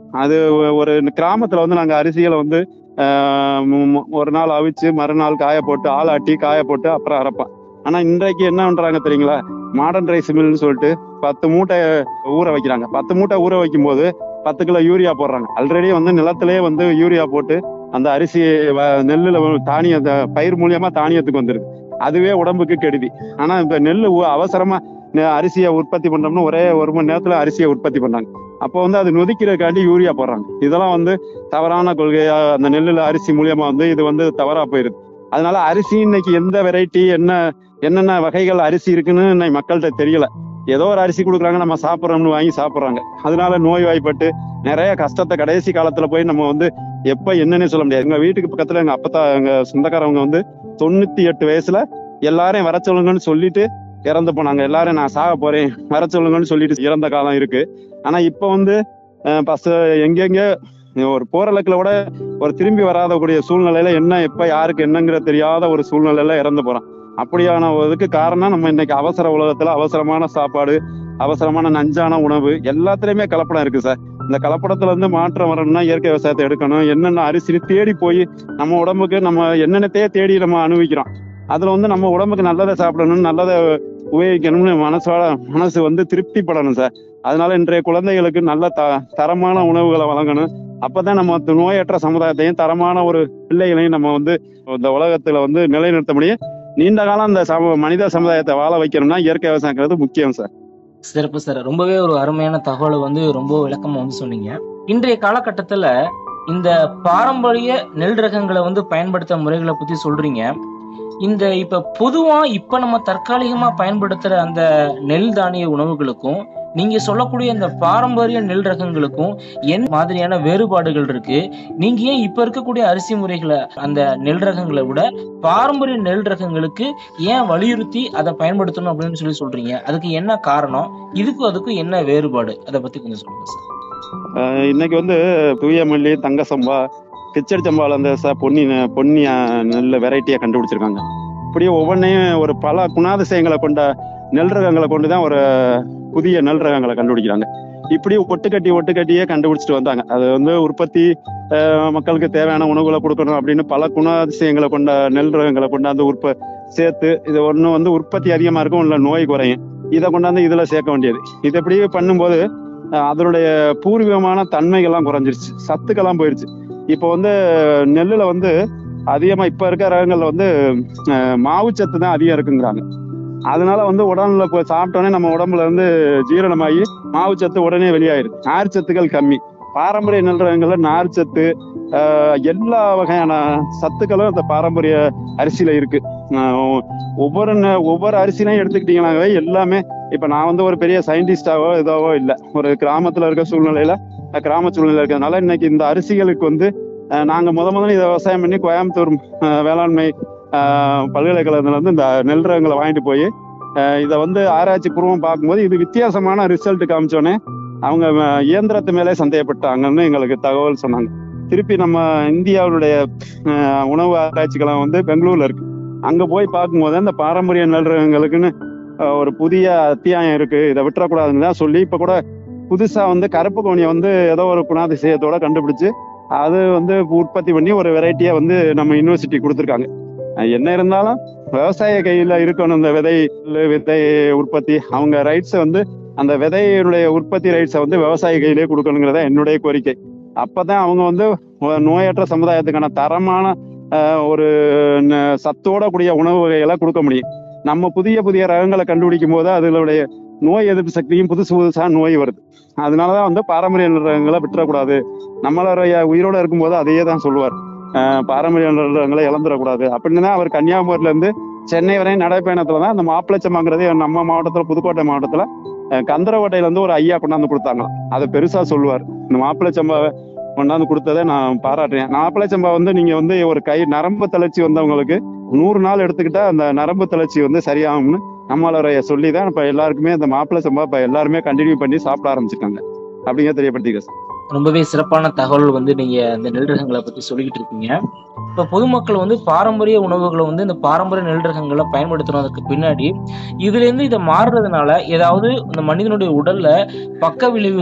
[SPEAKER 2] அது ஒ- ஒரு கிராமத்துல வந்து நாங்க அரிசிகளை வந்து ஆஹ் மு- மு- ஒரு நாள் அவிச்சு மறுநாள் காய போட்டு ஆளாட்டி காய போட்டு அப்புறம் அரைப்போம் ஆனா இன்றைக்கு என்ன பண்றாங்க தெரியுங்களா மாடர்ன் ரைஸ் மில்னு சொல்லிட்டு பத்து மூட்டை ஊற வைக்கிறாங்க பத்து மூட்டை ஊற வைக்கும் போது பத்து கிலோ யூரியா போடுறாங்க ஆல்ரெடி வந்து நிலத்திலேயே வந்து யூரியா போட்டு அந்த அரிசி வ- நெல்லுல வந்து தானிய அந்த பயிர் மூலியமா தானியத்துக்கு வந்துருது அதுவே உடம்புக்கு கெடுதி ஆனா இப்ப நெல் உ- அவசரமா நெ- அரிசியை உற்பத்தி பண்றோம்னா ஒரே ஒரு மணி நேரத்துல அரிசியை உற்பத்தி பண்ணாங்க அப்போ வந்து அது நொதிக்கிறதுக்காண்டி யூரியா போடுறாங்க இதெல்லாம் வந்து தவறான கொள்கையா அந்த நெல்லுல அரிசி மூலியமா வந்து இது வந்து தவறா போயிருது அதனால அரிசி இன்னைக்கு எந்த வெரைட்டி என்ன என்னென்ன வகைகள் அரிசி இருக்குன்னு இன்னைக்கு மக்கள்கிட்ட தெரியல ஏதோ ஒரு அரிசி கொடுக்குறாங்க நம்ம சாப்பிட்றோம்னு வாங்கி சாப்பிட்றாங்க அதனால நோய் வாய்ப்பட்டு நிறைய கஷ்டத்தை கடைசி காலத்துல போய் நம்ம வந்து எப்ப என்னன்னு சொல்ல முடியாது எங்க வீட்டுக்கு பக்கத்துல எங்க அப்பத்தா எங்க சொந்தக்காரவங்க வந்து தொண்ணூத்தி எட்டு வயசுல எல்லாரையும் வர சொல்லுங்கன்னு சொல்லிட்டு இறந்து போனாங்க எல்லாரும் நான் சாக போறேன் வர சொல்லுங்கன்னு சொல்லிட்டு இறந்த காலம் இருக்கு ஆனா இப்ப வந்து பஸ் எங்கெங்க ஒரு போறலக்குல கூட ஒரு திரும்பி வராத கூடிய சூழ்நிலையில என்ன எப்ப யாருக்கு என்னங்கிற தெரியாத ஒரு சூழ்நிலையில இறந்து போறான் அப்படியான ஒரு இதுக்கு காரணம் நம்ம இன்னைக்கு அவசர உலகத்துல அவசரமான சாப்பாடு அவசரமான நஞ்சான உணவு எல்லாத்துலயுமே கலப்படம் இருக்கு சார் இந்த கலப்படத்துல இருந்து மாற்றம் வரணும்னா இயற்கை விவசாயத்தை எடுக்கணும் என்னென்ன அரிசி தேடி போய் நம்ம உடம்புக்கு நம்ம என்னென்னத்தையே தேடி நம்ம அனுபவிக்கிறோம் அதுல வந்து நம்ம உடம்புக்கு நல்லதை சாப்பிடணும் நல்லதை உபயோகிக்கணும்னு மனசோட மனசு வந்து திருப்திப்படணும் சார் அதனால இன்றைய குழந்தைகளுக்கு நல்ல த தரமான உணவுகளை வழங்கணும் அப்பதான் நம்ம த- நோயற்ற சமுதாயத்தையும் தரமான ஒரு பிள்ளைகளையும் நம்ம வந்து இந்த உலகத்துல வந்து நிலைநிறுத்த முடியும் நீண்ட காலம் இந்த சம மனித சமுதாயத்தை வாழ வைக்கணும்னா இயற்கை விவசாயங்கிறது முக்கியம் சார்
[SPEAKER 3] சிறப்பு சார் ரொம்பவே ஒரு அருமையான தகவலை வந்து ரொம்ப விளக்கமா வந்து சொன்னீங்க இன்றைய காலகட்டத்துல இந்த பாரம்பரிய நெல் ரகங்களை வந்து பயன்படுத்த முறைகளை பத்தி சொல்றீங்க இந்த இப்ப பொதுவா இப்ப நம்ம தற்காலிகமா பயன்படுத்துற அந்த நெல் தானிய உணவுகளுக்கும் நீங்க சொல்லக்கூடிய இந்த பாரம்பரிய நெல் ரகங்களுக்கும் என்ன மாதிரியான வேறுபாடுகள் இருக்கு நீங்க ஏன் இப்ப இருக்கக்கூடிய அரிசி முறைகளை அந்த நெல் ரகங்களை விட பாரம்பரிய நெல் ரகங்களுக்கு ஏன் வலியுறுத்தி அதை பயன்படுத்தணும் அப்படின்னு சொல்லி சொல்றீங்க அதுக்கு என்ன காரணம் இதுக்கும் அதுக்கும் என்ன வேறுபாடு அதை பத்தி கொஞ்சம் சொல்லுங்க சார்
[SPEAKER 2] அஹ் இன்னைக்கு வந்து தூய மல்லி தங்க சம்பா கிச்சடி சம்பால அந்த ச பொன்னி நெ- பொன்னி அஹ், நெல் வெரைட்டியை கண்டுபிடிச்சிருக்காங்க இப்படியே ஒவ்வொன்றையும் ஒரு பல குணாதிசயங்களை கொண்ட நெல் ரகங்களை கொண்டு தான் ஒரு புதிய நெல் ரகங்களை கண்டுபிடிக்கிறாங்க இப்படி ஒட்டுக்கட்டி ஒட்டுக்கட்டியே கண்டுபிடிச்சிட்டு வந்தாங்க அது வந்து உற்பத்தி அஹ், மக்களுக்கு தேவையான உணவுகளை கொடுக்கணும் அப்படின்னு பல குணாதிசயங்களை கொண்ட நெல் ரகங்களை கொண்டாந்து உற்ப சேர்த்து இது ஒண்ணு வந்து உற்பத்தி அதிகமா இருக்கும் இல்ல நோய் குறையும் இதை கொண்டாந்து இதுல சேர்க்க வேண்டியது இது இப்படியே பண்ணும்போது அஹ், அதனுடைய பூர்வீகமான தன்மைகள்லாம் குறைஞ்சிருச்சு சத்துக்கெல்லாம் போயிருச்சு இப்போ வந்து நெல்லுல வந்து அதிகமா இப்ப இருக்க ரகங்கள்ல வந்து அஹ், மாவுச்சத்து தான் அதிகம் இருக்குங்கிறாங்க அதனால வந்து உடம்புல இப்போ சாப்பிட்டோன்னே நம்ம உடம்புல இருந்து ஜீரணமாகி மாவுச்சத்து உடனே வெளியாயிருது நார்ச்சத்துக்கள் கம்மி பாரம்பரிய நெல் ரகங்கள்ல நார்ச்சத்து ஆஹ், எல்லா வகையான சத்துக்களும் அந்த பாரம்பரிய அரிசியில இருக்கு ஆஹ், ஒவ்வொரு நெ- ஒவ்வொரு அரிசிலையும் எடுத்துக்கிட்டீங்கன்னாவே எல்லாமே இப்ப நான் வந்து ஒரு பெரிய சயின்டிஸ்டாவோ இதாவோ இல்லை ஒரு கிராமத்துல இருக்க சூழ்நிலையில அஹ், கிராம சூழ்நிலை இருக்கிறதுனால இன்னைக்கு இந்த அரிசிகளுக்கு வந்து அஹ், நாங்க முத முதல்ல இதை விவசாயம் பண்ணி கோயம்புத்தூர் அஹ், வேளாண்மை அஹ், பல்கலைக்கழகத்துல இருந்து இந்த நெல் ரகங்களை வாங்கிட்டு போய் இதை வந்து ஆராய்ச்சி பூர்வம் பார்க்கும்போது இது வித்தியாசமான ரிசல்ட் காமிச்சோன்னே அவங்க அஹ், இயந்திரத்து மேலே சந்தேகப்பட்டாங்கன்னு எங்களுக்கு தகவல் சொன்னாங்க திருப்பி நம்ம இந்தியாவுடைய அஹ், உணவு ஆராய்ச்சிகளம் வந்து பெங்களூர்ல இருக்கு அங்க போய் பார்க்கும்போது அந்த பாரம்பரிய நெல் ரகங்களுக்குன்னு அஹ், ஒரு புதிய அத்தியாயம் இருக்கு இதை விட்டுறக்கூடாதுன்னு தான் சொல்லி இப்ப கூட புதுசா வந்து கருப்பு கோணியை வந்து ஏதோ ஒரு குணாதிசயத்தோட கண்டுபிடிச்சு அது வந்து உற்பத்தி பண்ணி ஒரு வெரைட்டியா வந்து நம்ம யூனிவர்சிட்டி கொடுத்துருக்காங்க அஹ் என்ன இருந்தாலும் விவசாய கையில இருக்கணும் இந்த விதை விதை உற்பத்தி அவங்க ரைட்ஸை வந்து அந்த விதையினுடைய உற்பத்தி ரைட்ஸை வந்து விவசாய கையிலே கொடுக்கணுங்கிறத என்னுடைய கோரிக்கை அப்பதான் அவங்க வந்து ஒரு நோயற்ற சமுதாயத்துக்கான தரமான அஹ், ஒரு ந- சத்தோட கூடிய உணவு வகைகளை கொடுக்க முடியும் நம்ம புதிய புதிய ரகங்களை கண்டுபிடிக்கும் போது அதனுடைய நோய் எதிர்ப்பு சக்தியும் புதுசு புதுசா நோய் வருது அதனாலதான் வந்து பாரம்பரிய ரகங்களை விட்டுறக்கூடாது நம்மளுடைய உயிரோட இருக்கும்போது அதையே தான் சொல்லுவார் அஹ், பாரம்பரிய ரகங்களை இழந்துடக்கூடாது அப்படின்னு தான் அவர் கன்னியாகுமரியில இருந்து சென்னை வரையும் நடைப்பயணத்துல தான் அந்த மாப்பிளச்சம்மாங்கிறது நம்ம மாவட்டத்துல புதுக்கோட்டை மாவட்டத்துல அஹ், கந்தரவட்டையில இருந்து ஒரு ஐயா கொண்டாந்து கொடுத்தாங்களாம் அதை பெருசா சொல்லுவார் இந்த மாப்பிளச்சம்பாவை கொண்டாந்து கொடுத்ததை நான் பாராட்டுறேன் மாப்பிளச்சம்பா வந்து நீங்க வந்து ஒரு கை நரம்பு தளர்ச்சி வந்தவங்களுக்கு நூறு நாள் எடுத்துக்கிட்டா அந்த நரம்பு தளர்ச்சி வந்து சரியாகும்னு நம்மளுடைய சொல்லி தான் இப்ப எல்லாருக்குமே அந்த மாப்பிளை சம்பா இப்ப எல்லாருமே கண்டினியூ பண்ணி சாப்பிட ஆரம்பிச்சிருக்காங்க அப்படிங்க தெரியப்படுத்திக்க சார்
[SPEAKER 3] ரொம்பவே சிறப்பான தகவல் வந்து நீங்க இந்த நெல் ரகங்களை பத்தி சொல்லிக்கிட்டு இருக்கீங்க இப்ப பொதுமக்கள் வந்து பாரம்பரிய உணவுகளை வந்து இந்த பாரம்பரிய நெல் ரகங்களை பயன்படுத்துறதுக்கு பின்னாடி இதுல இருந்து இதை மாறுறதுனால ஏதாவது இந்த மனிதனுடைய உடல்ல பக்க விளைவுகள்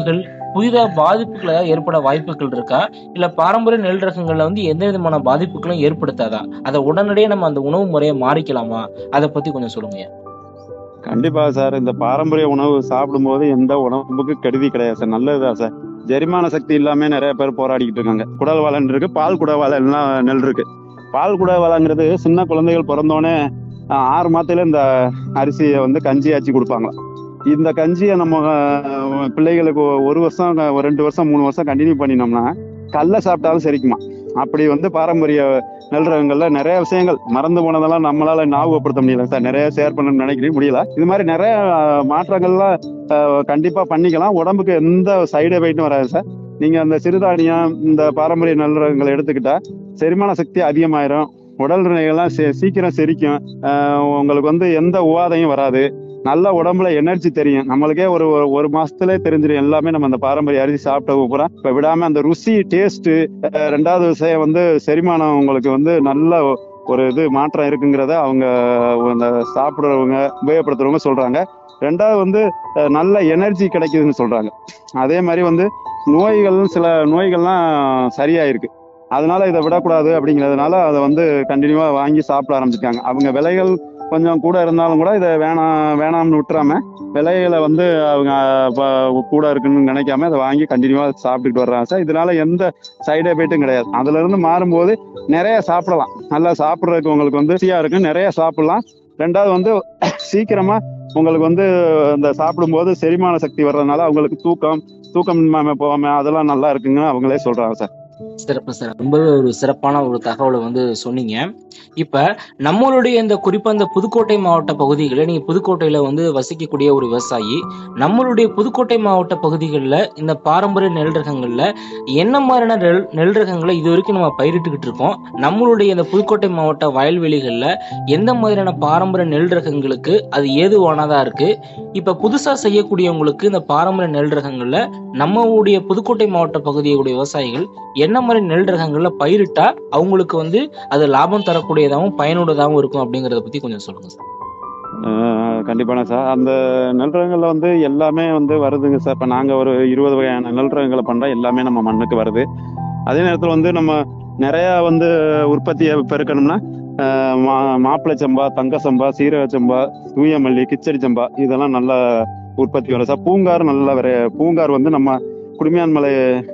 [SPEAKER 3] புதிதா பாதிப்புகள் ஏதாவது ஏற்பட வாய்ப்புகள் இருக்கா இல்ல பாரம்பரிய நெல் ரகங்கள்ல வந்து எந்த விதமான பாதிப்புகளும் ஏற்படுத்தாதா அதை உடனடியே நம்ம அந்த உணவு முறையை மாறிக்கலாமா அதை பத்தி கொஞ்சம் சொல்லுங்க
[SPEAKER 2] கண்டிப்பா சார் இந்த பாரம்பரிய உணவு சாப்பிடும்போது எந்த உடம்புக்கு கெடுதி கிடையாது சார் நல்லதுதான் சார் ஜெரிமான சக்தி இல்லாம நிறைய பேர் போராடிக்கிட்டு இருக்காங்க குடல் வாழைன்னு இருக்கு பால் குடல் வாழை எல்லாம் நெல் இருக்கு பால் குடல் வாழைங்கிறது சின்ன குழந்தைகள் பிறந்தோடனே ஆஹ், ஆறு மாதத்துல இந்த அரிசியை வந்து கஞ்சி ஆச்சு கொடுப்பாங்களாம் இந்த கஞ்சியை நம்ம ஆஹ், பிள்ளைகளுக்கு ஒரு வருஷம் ஒரு ரெண்டு வருஷம் மூணு வருஷம் கண்டினியூ பண்ணினோம்னா கல்லை சாப்பிட்டாலும் செரிக்குமா அப்படி வந்து பாரம்பரிய நெல் ரகங்கள்ல நிறைய விஷயங்கள் மறந்து போனதெல்லாம் நம்மளால ஞாபகப்படுத்த முடியல சார் நிறைய ஷேர் பண்ணணும்னு நினைக்கிறேன் முடியல இது மாதிரி நிறைய ஆஹ், மாற்றங்கள்லாம் ஆஹ், கண்டிப்பா பண்ணிக்கலாம் உடம்புக்கு எந்த சைடு எஃபெக்ட்டும் வராது சார் நீங்க அந்த சிறுதானியம் இந்த பாரம்பரிய நெல் ரகங்களை எடுத்துக்கிட்டா செரிமான சக்தி அதிகமாயிரும் உடல் நிலைகள்லாம் சீ- சீக்கிரம் செரிக்கும் ஆஹ், உங்களுக்கு வந்து எந்த உவாதையும் வராது நல்ல உடம்புல எனர்ஜி தெரியும் நம்மளுக்கே ஒரு ஒரு- ஒரு மாசத்துல தெரிஞ்சிடும் எல்லாமே நம்ம அந்த பாரம்பரிய அரிசி சாப்பிட்ட பூரா இப்ப விடாம அந்த ருசி டேஸ்ட் ரெண்டாவது விஷயம் வந்து செரிமானம் உங்களுக்கு வந்து நல்ல ஒரு இது மாற்றம் இருக்குங்கிறத அவங்க அந்த சாப்பிடுறவங்க உபயோகப்படுத்துறவங்க சொல்றாங்க ரெண்டாவது வந்து அஹ், நல்ல எனர்ஜி கிடைக்குதுன்னு சொல்றாங்க அதே மாதிரி வந்து நோய்கள் சில நோய்கள்லாம் சரியாயிருக்கு அதனால இதை விடக்கூடாது அப்படிங்கிறதுனால அதை வந்து கண்டினியூவா வாங்கி சாப்பிட ஆரம்பிச்சிருக்காங்க அவங்க விலைகள் கொஞ்சம் கூட இருந்தாலும் கூட இதை வேணாம் வேணாம்னு விட்டுறாம விலைகளை வந்து அவங்க ப- கூட இருக்குன்னு நினைக்காம அதை வாங்கி கண்டினியூவா சாப்பிட்டுட்டு வர்றாங்க சார் இதனால எந்த சைடு எஃபெக்ட்டும் கிடையாது அதுல இருந்து மாறும்போது நிறைய சாப்பிடலாம் நல்லா சாப்பிட்றதுக்கு உங்களுக்கு வந்து ருசியா இருக்கு நிறைய சாப்பிடலாம் ரெண்டாவது வந்து சீக்கிரமா உங்களுக்கு வந்து இந்த சாப்பிடும்போது செரிமான சக்தி வர்றதுனால அவங்களுக்கு தூக்கம் தூக்கம் இல்லாம போகாம அதெல்லாம் நல்லா இருக்குங்க அவங்களே சொல்றாங்க சார்
[SPEAKER 3] சிறப்பு சார் ரொம்பவே ஒரு சிறப்பான ஒரு தகவலை வந்து சொன்னீங்க இப்ப நம்மளுடைய இந்த குறிப்பா இந்த புதுக்கோட்டை மாவட்ட பகுதிகளில் நீங்க புதுக்கோட்டையில வந்து வசிக்கக்கூடிய ஒரு விவசாயி நம்மளுடைய புதுக்கோட்டை மாவட்ட பகுதிகளில் இந்த பாரம்பரிய நெல் ரகங்கள்ல என்ன மாதிரியான நெல் நெல் ரகங்களை இது வரைக்கும் நம்ம பயிரிட்டுக்கிட்டு இருக்கோம் நம்மளுடைய இந்த புதுக்கோட்டை மாவட்ட வயல்வெளிகள்ல எந்த மாதிரியான பாரம்பரிய நெல் ரகங்களுக்கு அது ஏதுவானதா இருக்கு இப்ப புதுசா செய்யக்கூடியவங்களுக்கு இந்த பாரம்பரிய நெல் ரகங்கள்ல நம்மளுடைய புதுக்கோட்டை மாவட்ட பகுதியுடைய விவசாயிகள் என்ன மாதிரி நெல் ரகங்கள்ல பயிரிட்டா அவங்களுக்கு வந்து அது லாபம் தரக்கூடியதாகவும் பயனுள்ளதாகவும் இருக்கும் அப்படிங்கறத பத்தி கொஞ்சம் சொல்லுங்க சார்
[SPEAKER 2] ஆஹ் கண்டிப்பான சார் அந்த நெல் ரகங்கள்ல வந்து எல்லாமே வந்து வருதுங்க சார் இப்போ நாங்கள் ஒரு இருபது வகையான நெல் ரகங்களை பண்ணுறோம் எல்லாமே நம்ம மண்ணுக்கு வருது அதே நேரத்தில் வந்து நம்ம நிறையா வந்து உற்பத்தியை பெருக்கணும்னா ஆஹ் மா மாப்பிள்ளை சம்பா தங்க சம்பா சீரக சம்பா தூயமல்லி கிச்சடி சம்பா இதெல்லாம் நல்ல உற்பத்தி வரும் சார் பூங்கார் நல்ல வர பூங்கார் வந்து நம்ம குடுமியான்மலை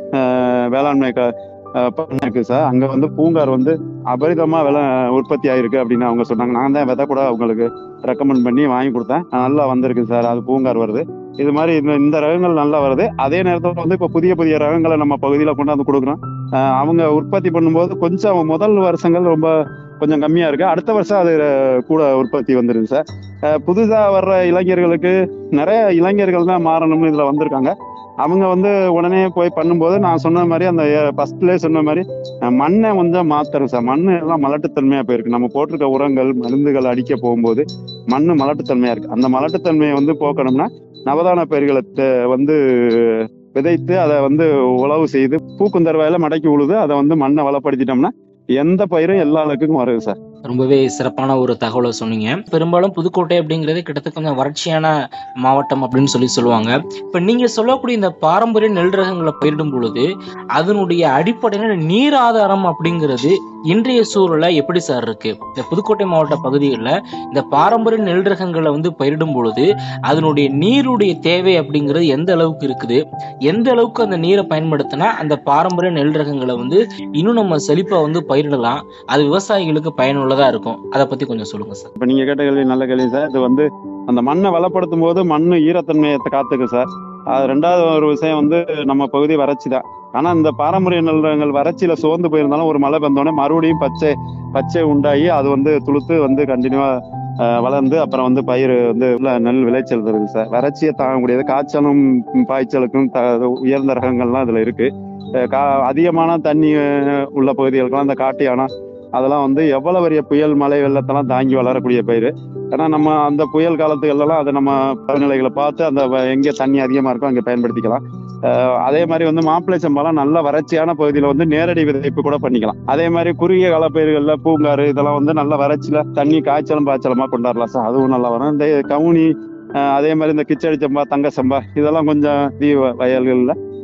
[SPEAKER 2] ஆஹ் வேளாண்மை க ஆஹ் பண்ணை இருக்கு சார் அங்கே வந்து பூங்கார் வந்து அபரிதமா விலை உற்பத்தி ஆயிருக்கு அப்படின்னு அவங்க சொன்னாங்க நான் தான் விதை கூட அவங்களுக்கு ரெக்கமெண்ட் பண்ணி வாங்கி கொடுத்தேன் நல்லா வந்திருக்கு சார் அது பூங்கார் வருது இது மாதிரி இந்த இந்த ரகங்கள் நல்லா வருது அதே நேரத்தில் வந்து இப்போ புதிய புதிய ரகங்களை நம்ம பகுதியில் கொண்டாந்து கொடுக்குறோம் ஆஹ் அவங்க உற்பத்தி பண்ணும்போது கொஞ்சம் முதல் வருஷங்கள் ரொம்ப கொஞ்சம் கம்மியா இருக்கு அடுத்த வருஷம் அது கூட உற்பத்தி வந்துருது சார் ஆஹ் புதுசா வர்ற இளைஞர்களுக்கு நிறைய இளைஞர்கள் தான் மாறணும்னு இதுல வந்திருக்காங்க அவங்க வந்து உடனே போய் பண்ணும்போது நான் சொன்ன மாதிரி அந்த ஃபர்ஸ்ட்லேயே சொன்ன மாதிரி அஹ் மண்ணை கொஞ்சம் மாத்தரும் சார் மண் எல்லாம் மலட்டுத்தன்மையா போயிருக்கு நம்ம போட்டிருக்க உரங்கள் மருந்துகள் அடிக்க போகும்போது மண் மலட்டுத்தன்மையா இருக்கு அந்த மலட்டுத்தன்மையை வந்து போக்கணும்னா நவதான பயிர்களை தே- வந்து விதைத்து அதை வந்து உழவு செய்து பூக்குந்தர்வாயில மடக்கி உழுது அதை வந்து மண்ணை வளப்படுத்திட்டோம்னா எந்த பயிரும் எல்லா அளவுக்கும் வருது சார்
[SPEAKER 3] ரொம்பவே சிறப்பான ஒரு தகவலை சொன்னீங்க பெரும்பாலும் புதுக்கோட்டை அப்படிங்கிறது கிட்டத்தட்ட கொஞ்சம் வறட்சியான மாவட்டம் அப்படின்னு சொல்லி சொல்லுவாங்க இப்ப நீங்க சொல்லக்கூடிய இந்த பாரம்பரிய நெல் ரகங்களை பயிரிடும் பொழுது அதனுடைய அடிப்படையில நீர் ஆதாரம் அப்படிங்கிறது இன்றைய சூழல்ல எப்படி சார் இருக்கு இந்த புதுக்கோட்டை மாவட்ட பகுதிகளில் இந்த பாரம்பரிய நெல் ரகங்களை வந்து பயிரிடும் பொழுது அதனுடைய நீருடைய தேவை அப்படிங்கிறது எந்த அளவுக்கு இருக்குது எந்த அளவுக்கு அந்த நீரை பயன்படுத்தினா அந்த பாரம்பரிய நெல் ரகங்களை வந்து இன்னும் நம்ம செழிப்பா வந்து பயிரிடலாம் அது விவசாயிகளுக்கு பயனுள்ளதா இருக்கும் அதை பத்தி கொஞ்சம் சொல்லுங்க சார்
[SPEAKER 2] இப்ப நீங்க கேட்ட கேள்வி நல்ல கேள்வி சார் இது வந்து அந்த மண்ணை வளப்படுத்தும் போது மண்ணு ஈரத்தன்மையை காத்துக்கு சார் அது ரெண்டாவது ஒரு விஷயம் வந்து நம்ம பகுதி வறட்சி தான் ஆனா இந்த பாரம்பரிய நெல்றங்கள் வறட்சியில சோர்ந்து போயிருந்தாலும் ஒரு மழை வந்தோடனே மறுபடியும் பச்சை பச்சை உண்டாகி அது வந்து துளுத்து வந்து கண்டினியூவா வளர்ந்து அப்புறம் வந்து பயிர் வந்து உள்ள நெல் விளைச்சல் தருது சார் வறட்சியை தாங்கக்கூடியது காய்ச்சலும் பாய்ச்சலுக்கும் த உயர்ந்த ரகங்கள்லாம் இதுல இருக்கு அஹ் கா அதிகமான தண்ணி அஹ், உள்ள பகுதிகளுக்கெல்லாம் இந்த காட்டு யானை அதெல்லாம் வந்து எவ்வளவு பெரிய புயல் மழை வெள்ளத்தெல்லாம் தாங்கி வளரக்கூடிய பயிர் ஏன்னா நம்ம அந்த புயல் காலத்துகள்லாம் அதை நம்ம பருவநிலைகளை பார்த்து அந்த வ- எங்க தண்ணி அதிகமா இருக்கோ அங்கே பயன்படுத்திக்கலாம் அஹ் அதே மாதிரி வந்து மாப்பிள்ளை சம்பளம் நல்ல வறட்சியான பகுதியில வந்து நேரடி விதைப்பு கூட பண்ணிக்கலாம் அதே மாதிரி குறுகிய கால பயிர்கள்ல பூங்காறு இதெல்லாம் வந்து நல்ல வறட்சியில தண்ணி காய்ச்சலும் பாய்ச்சலமா கொண்டாடலாம் சார் அதுவும் நல்லா வரும் இந்த கவுனி அஹ் அதே மாதிரி இந்த கிச்சடி சம்பா தங்க சம்பா இதெல்லாம் கொஞ்சம் தீ வ- வயல்கள்ல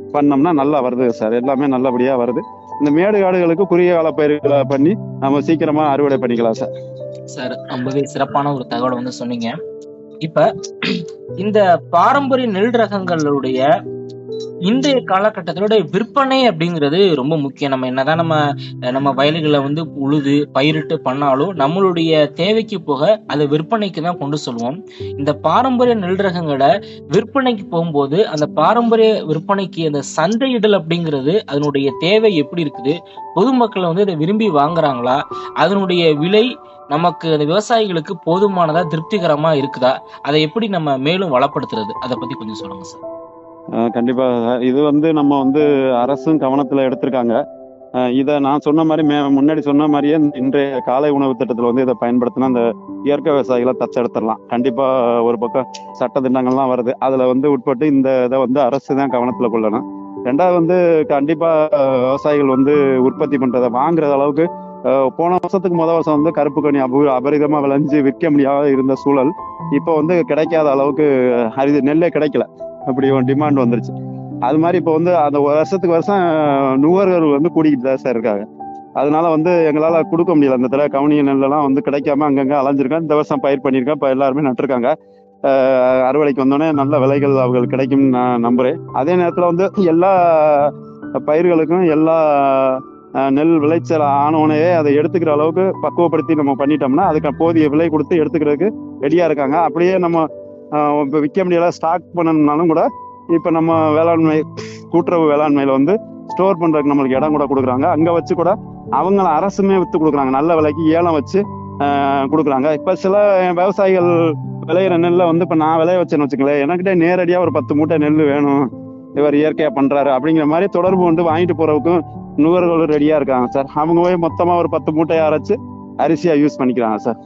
[SPEAKER 2] பண்ணோம்னா நல்லா வருது சார் எல்லாமே நல்லபடியா வருது இந்த மேடு காடுகளுக்கு குறுகிய கால பயிர்களை பண்ணி நம்ம சீக்கிரமா அறுவடை பண்ணிக்கலாம் சார்
[SPEAKER 3] சார் ரொம்பவே சிறப்பான ஒரு தகவலை வந்து சொன்னீங்க இப்ப இந்த பாரம்பரிய நெல் ரகங்களுடைய இன்றைய காலகட்டத்திலோட விற்பனை அப்படிங்கிறது ரொம்ப முக்கியம் நம்ம என்னதான் நம்ம நம்ம வயல்களை வந்து உழுது பயிரிட்டு பண்ணாலும் நம்மளுடைய தேவைக்கு போக அதை விற்பனைக்கு தான் கொண்டு சொல்லுவோம் இந்த பாரம்பரிய நெல் ரகங்களை விற்பனைக்கு போகும்போது அந்த பாரம்பரிய விற்பனைக்கு அந்த சந்தையிடல் அப்படிங்கிறது அதனுடைய தேவை எப்படி இருக்குது பொதுமக்கள் வந்து இதை விரும்பி வாங்குறாங்களா அதனுடைய விலை நமக்கு அந்த விவசாயிகளுக்கு போதுமானதா திருப்திகரமா இருக்குதா அதை எப்படி நம்ம மேலும் வளப்படுத்துறது அதை பத்தி கொஞ்சம் சொல்லுங்க சார்
[SPEAKER 2] அஹ் கண்டிப்பா சார். இது வந்து நம்ம வந்து அரசும் கவனத்துல எடுத்திருக்காங்க அஹ் இத நான் சொன்ன மாதிரி மே முன்னாடி சொன்ன மாதிரியே இந்த இன்றைய காலை உணவு திட்டத்துல வந்து இதை பயன்படுத்தினா அந்த இயற்கை விவசாயிகளை தச்செடுத்துடலாம் கண்டிப்பா ஒரு பக்கம் சட்ட திட்டங்கள்லாம் வருது அதுல வந்து உட்பட்டு இந்த இதை வந்து அரசு தான் கவனத்துல கொள்ளணும் ரெண்டாவது வந்து கண்டிப்பா அஹ், விவசாயிகள் வந்து உற்பத்தி பண்றதை வாங்குற அளவுக்கு அஹ், போன வருஷத்துக்கு முத வருஷம் வந்து கருப்பு கனி அபு அபரிதமா விளைஞ்சு விற்க முடியாத இருந்த சூழல் இப்போ வந்து கிடைக்காத அளவுக்கு அரிது நெல்லே கிடைக்கல அப்படி ஒரு டிமாண்ட் வந்துருச்சு அது மாதிரி இப்போ வந்து அந்த ஒரு வருஷத்துக்கு வருஷம் நுகர்வோர் வந்து கூடிக்கிட்டு தான் சார் இருக்காங்க அதனால வந்து எங்களால கொடுக்க முடியல அந்த தடவை கவுனி நெல்லெல்லாம் வந்து கிடைக்காம அங்கங்க அலைஞ்சிருக்கேன் இந்த வருஷம் பயிர் பண்ணியிருக்கேன் இப்போ எல்லாருமே நட்டிருக்காங்க அஹ் அறுவடைக்கு வந்தோடனே நல்ல விலைகள் அவங்களுக்கு கிடைக்கும்னு நான் நம்புறேன் அதே நேரத்தில் வந்து எல்லா பயிர்களுக்கும் எல்லா அஹ், நெல் விளைச்சல் ஆனோடனே அதை எடுத்துக்கிற அளவுக்கு பக்குவப்படுத்தி நம்ம பண்ணிட்டோம்னா அதுக்கு போதிய விலை கொடுத்து எடுத்துக்கிறதுக்கு ரெடியா இருக்காங்க அப்படியே நம்ம அஹ், இப்ப விற்க முடியல ஸ்டாக் பண்ணணும்னாலும் கூட இப்ப நம்ம வேளாண்மை கூட்டுறவு வேளாண்மையில வந்து ஸ்டோர் பண்றதுக்கு நம்மளுக்கு இடம் கூட கொடுக்குறாங்க அங்க வச்சு கூட அவங்கள அரசுமே வித்து கொடுக்குறாங்க நல்ல விலைக்கு ஏலம் வச்சு அஹ், கொடுக்குறாங்க இப்ப சில விவசாயிகள் விளையிற நெல்லை வந்து இப்ப நான் விளைய வச்சேன்னு வச்சுங்களேன் எனக்கிட்ட நேரடியா ஒரு பத்து மூட்டை நெல் வேணும் இவர் இயற்கையா பண்றாரு அப்படிங்கிற மாதிரி தொடர்பு கொண்டு வாங்கிட்டு போறதுக்கும் நுகர்வோர் ரெடியா இருக்காங்க சார் அவங்க போய் மொத்தமா ஒரு பத்து மூட்டையை அரைச்சு அரிசியா யூஸ் பண்ணிக்கிறாங்க சார்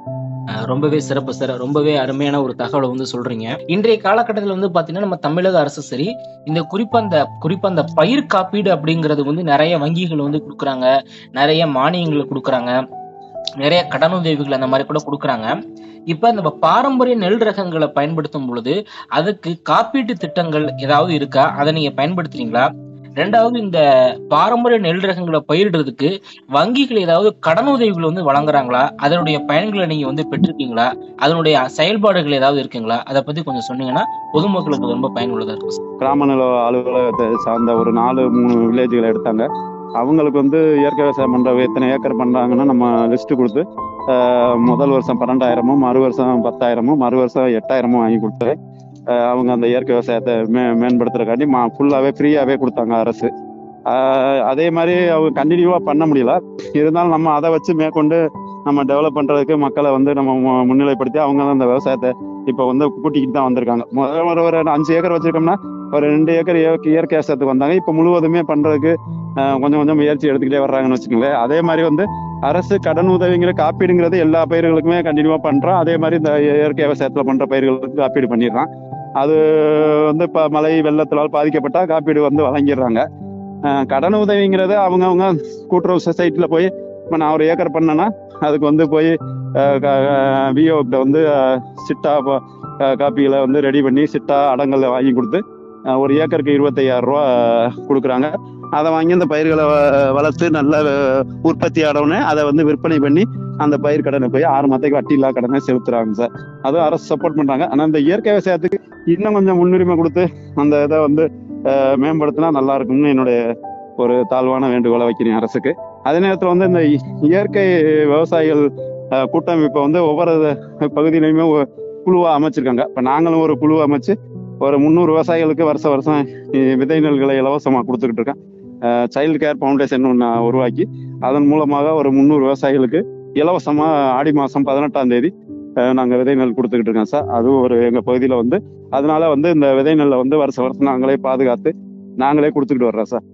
[SPEAKER 3] அஹ் ரொம்பவே சிறப்பு சார் ரொம்பவே அருமையான ஒரு தகவலை வந்து சொல்றீங்க இன்றைய காலகட்டத்தில் வந்து பாத்தீங்கன்னா நம்ம தமிழக அரசு சரி இந்த குறிப்பா அந்த குறிப்பா அந்த பயிர் காப்பீடு அப்படிங்கிறது வந்து நிறைய வங்கிகள் வந்து கொடுக்குறாங்க நிறைய மானியங்களை கொடுக்குறாங்க நிறைய கடனுதவிகள் அந்த மாதிரி கூட கொடுக்குறாங்க இப்ப இந்த பாரம்பரிய நெல் ரகங்களை பயன்படுத்தும் பொழுது அதுக்கு காப்பீட்டு திட்டங்கள் ஏதாவது இருக்கா அதை நீங்க பயன்படுத்துறீங்களா ரெண்டாவது இந்த பாரம்பரிய நெல் ரகங்களை பயிரிடுறதுக்கு வங்கிகள் ஏதாவது கடனுதவிகள் வந்து வழங்குறாங்களா அதனுடைய பயன்களை நீங்க வந்து பெற்றிருக்கீங்களா அதனுடைய செயல்பாடுகள் ஏதாவது இருக்குங்களா அதை பத்தி கொஞ்சம் சொன்னீங்கன்னா பொதுமக்களுக்கு ரொம்ப பயனுள்ளதா இருக்கும் சார்.
[SPEAKER 2] கிராம நில அலுவலகத்தை சார்ந்த ஒரு நாலு மூணு வில்லேஜ்களை எடுத்தாங்க அவங்களுக்கு வந்து இயற்கை விவசாயம் பண்றவங்க எத்தனை ஏக்கர் பண்றாங்கன்னு நம்ம லிஸ்ட் கொடுத்து ஆஹ், முதல் வருஷம் பன்னெண்டாயிரமும் மறு வருஷம் பத்தாயிரமும் மறு வருஷம் எட்டாயிரமும் வாங்கி கொடுத்து ஆஹ், அவங்க அந்த இயற்கை விவசாயத்தை மே மேம்படுத்துறதுக்காண்டி மா ஃபுல்லாவே ஃப்ரீயாவே கொடுத்தாங்க அரசு ஆஹ், அதே மாதிரி அவங்க கண்டினியூவா பண்ண முடியல இருந்தாலும் நம்ம அதை வச்சு மேற்கொண்டு நம்ம டெவலப் பண்றதுக்கு மக்களை வந்து நம்ம மு- முன்னிலைப்படுத்தி அவங்க தான் அந்த விவசாயத்தை இப்போ வந்து கூட்டிக்கிட்டு தான் வந்திருக்காங்க முதல்ல ஒரு ஒரு அஞ்சு ஏக்கர் வச்சிருக்கோம்னா ஒரு ரெண்டு ஏக்கர் இயற்கை இயற்கை விவசாயத்துக்கு வந்தாங்க இப்போ முழுவதுமே பண்றதுக்கு அஹ், கொஞ்சம் கொஞ்சம் முயற்சி எடுத்துக்கிட்டே வர்றாங்கன்னு வச்சுக்கோங்களேன் அதே மாதிரி வந்து அரசு கடன் உதவிங்கிற காப்பீடுங்கிறது எல்லா பயிர்களுக்குமே கண்டினியூவா பண்றோம் அதே மாதிரி இந்த இயற்கை விவசாயத்துல பண்ற பயிர்களுக்கு காப்பீடு பண்ணிடுறான் அது வந்து இப்ப மழை வெள்ளத்தினால் பாதிக்கப்பட்டா காப்பீடு வந்து வழங்கிடுறாங்க அஹ், கடன் உதவிங்கிறது அவங்கவுங்க கூட்டுறவு சொசைட்டில போய் இப்போ நான் ஒரு ஏக்கர் பண்ணேன்னா அதுக்கு வந்து போய் விஓ கிட்ட வந்து அஹ், சிட்டா ப- அஹ், காப்பிகளை வந்து ரெடி பண்ணி சிட்டா அடங்கல்ல வாங்கி கொடுத்து அஹ், ஒரு ஏக்கருக்கு இருபத்தையாயிரம் ரூபா கொடுக்குறாங்க அதை வாங்கி அந்த பயிர்களை வ- வளர்த்து நல்ல அஹ், உற்பத்தி ஆனவுடனே அதை வந்து விற்பனை பண்ணி அந்த பயிர் கடனை போய் ஆறு மாதத்துக்கு வட்டி இல்லா கடனை செலுத்துறாங்க சார் அதுவும் அரசு சப்போர்ட் பண்றாங்க ஆனா இந்த இயற்கை விவசாயத்துக்கு இன்னும் கொஞ்சம் முன்னுரிமை கொடுத்து அந்த இதை வந்து அஹ், மேம்படுத்தினா நல்லா இருக்கும்னு என்னுடைய ஒரு தாழ்வான வேண்டுகோளை வைக்கிறேன் அரசுக்கு அதே நேரத்தில் வந்து இந்த இ- இயற்கை விவசாயிகள் அஹ், கூட்டமைப்பை வந்து ஒவ்வொரு பகுதியிலையுமே ஒரு குழுவா அமைச்சிருக்காங்க இப்போ நாங்களும் ஒரு குழு அமைச்சு ஒரு முந்நூறு விவசாயிகளுக்கு வருஷ வருஷம் இ- விதை நெல்களை இலவசமாக கொடுத்துக்கிட்டு இருக்கேன் சைல்டு கேர் ஃபவுண்டேஷன் ஒன்று உருவாக்கி அதன் மூலமாக ஒரு முந்நூறு விவசாயிகளுக்கு இலவசமா ஆடி மாசம் பதினெட்டாம் தேதி அஹ், நாங்க விதை நெல் கொடுத்துக்கிட்டு இருக்கோம் சார் அதுவும் ஒரு எங்க பகுதியில வந்து அதனால வந்து இந்த விதை நெல்லை வந்து வருஷ வருஷம் நாங்களே பாதுகாத்து நாங்களே கொடுத்துக்கிட்டு வர்றோம் சார்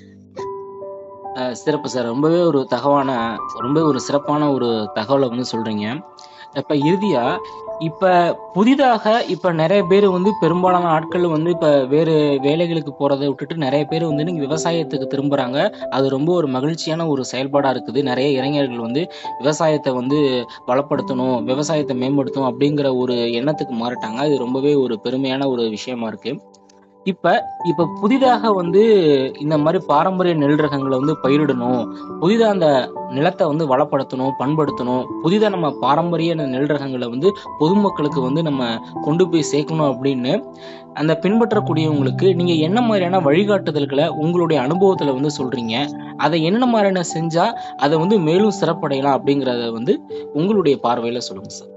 [SPEAKER 3] அஹ் சிறப்பு சார் ரொம்பவே ஒரு தகவான ரொம்ப ஒரு சிறப்பான ஒரு தகவலை வந்து சொல்றீங்க இப்ப இறுதியா இப்ப புதிதாக இப்ப நிறைய பேர் வந்து பெரும்பாலான ஆட்கள் வந்து இப்ப வேறு வேலைகளுக்கு போறதை விட்டுட்டு நிறைய பேர் வந்து இன்னைக்கு விவசாயத்துக்கு திரும்புறாங்க அது ரொம்ப ஒரு மகிழ்ச்சியான ஒரு செயல்பாடா இருக்குது நிறைய இளைஞர்கள் வந்து விவசாயத்தை வந்து வளப்படுத்தணும் விவசாயத்தை மேம்படுத்தணும் அப்படிங்கிற ஒரு எண்ணத்துக்கு மாறிட்டாங்க இது ரொம்பவே ஒரு பெருமையான ஒரு விஷயமா இருக்கு இப்ப இப்ப புதிதாக வந்து இந்த மாதிரி பாரம்பரிய நெல் ரகங்களை வந்து பயிரிடணும் புதிதா அந்த நிலத்தை வந்து வளப்படுத்தணும் பண்படுத்தணும் புதிதா நம்ம பாரம்பரிய நெல் ரகங்களை வந்து பொதுமக்களுக்கு வந்து நம்ம கொண்டு போய் சேர்க்கணும் அப்படின்னு அந்த பின்பற்றக்கூடியவங்களுக்கு நீங்க என்ன மாதிரியான வழிகாட்டுதல்களை உங்களுடைய அனுபவத்துல வந்து சொல்றீங்க அதை என்ன மாதிரியான செஞ்சா அதை வந்து மேலும் சிறப்படையலாம் அப்படிங்கறத வந்து உங்களுடைய பார்வையில சொல்லுங்க சார்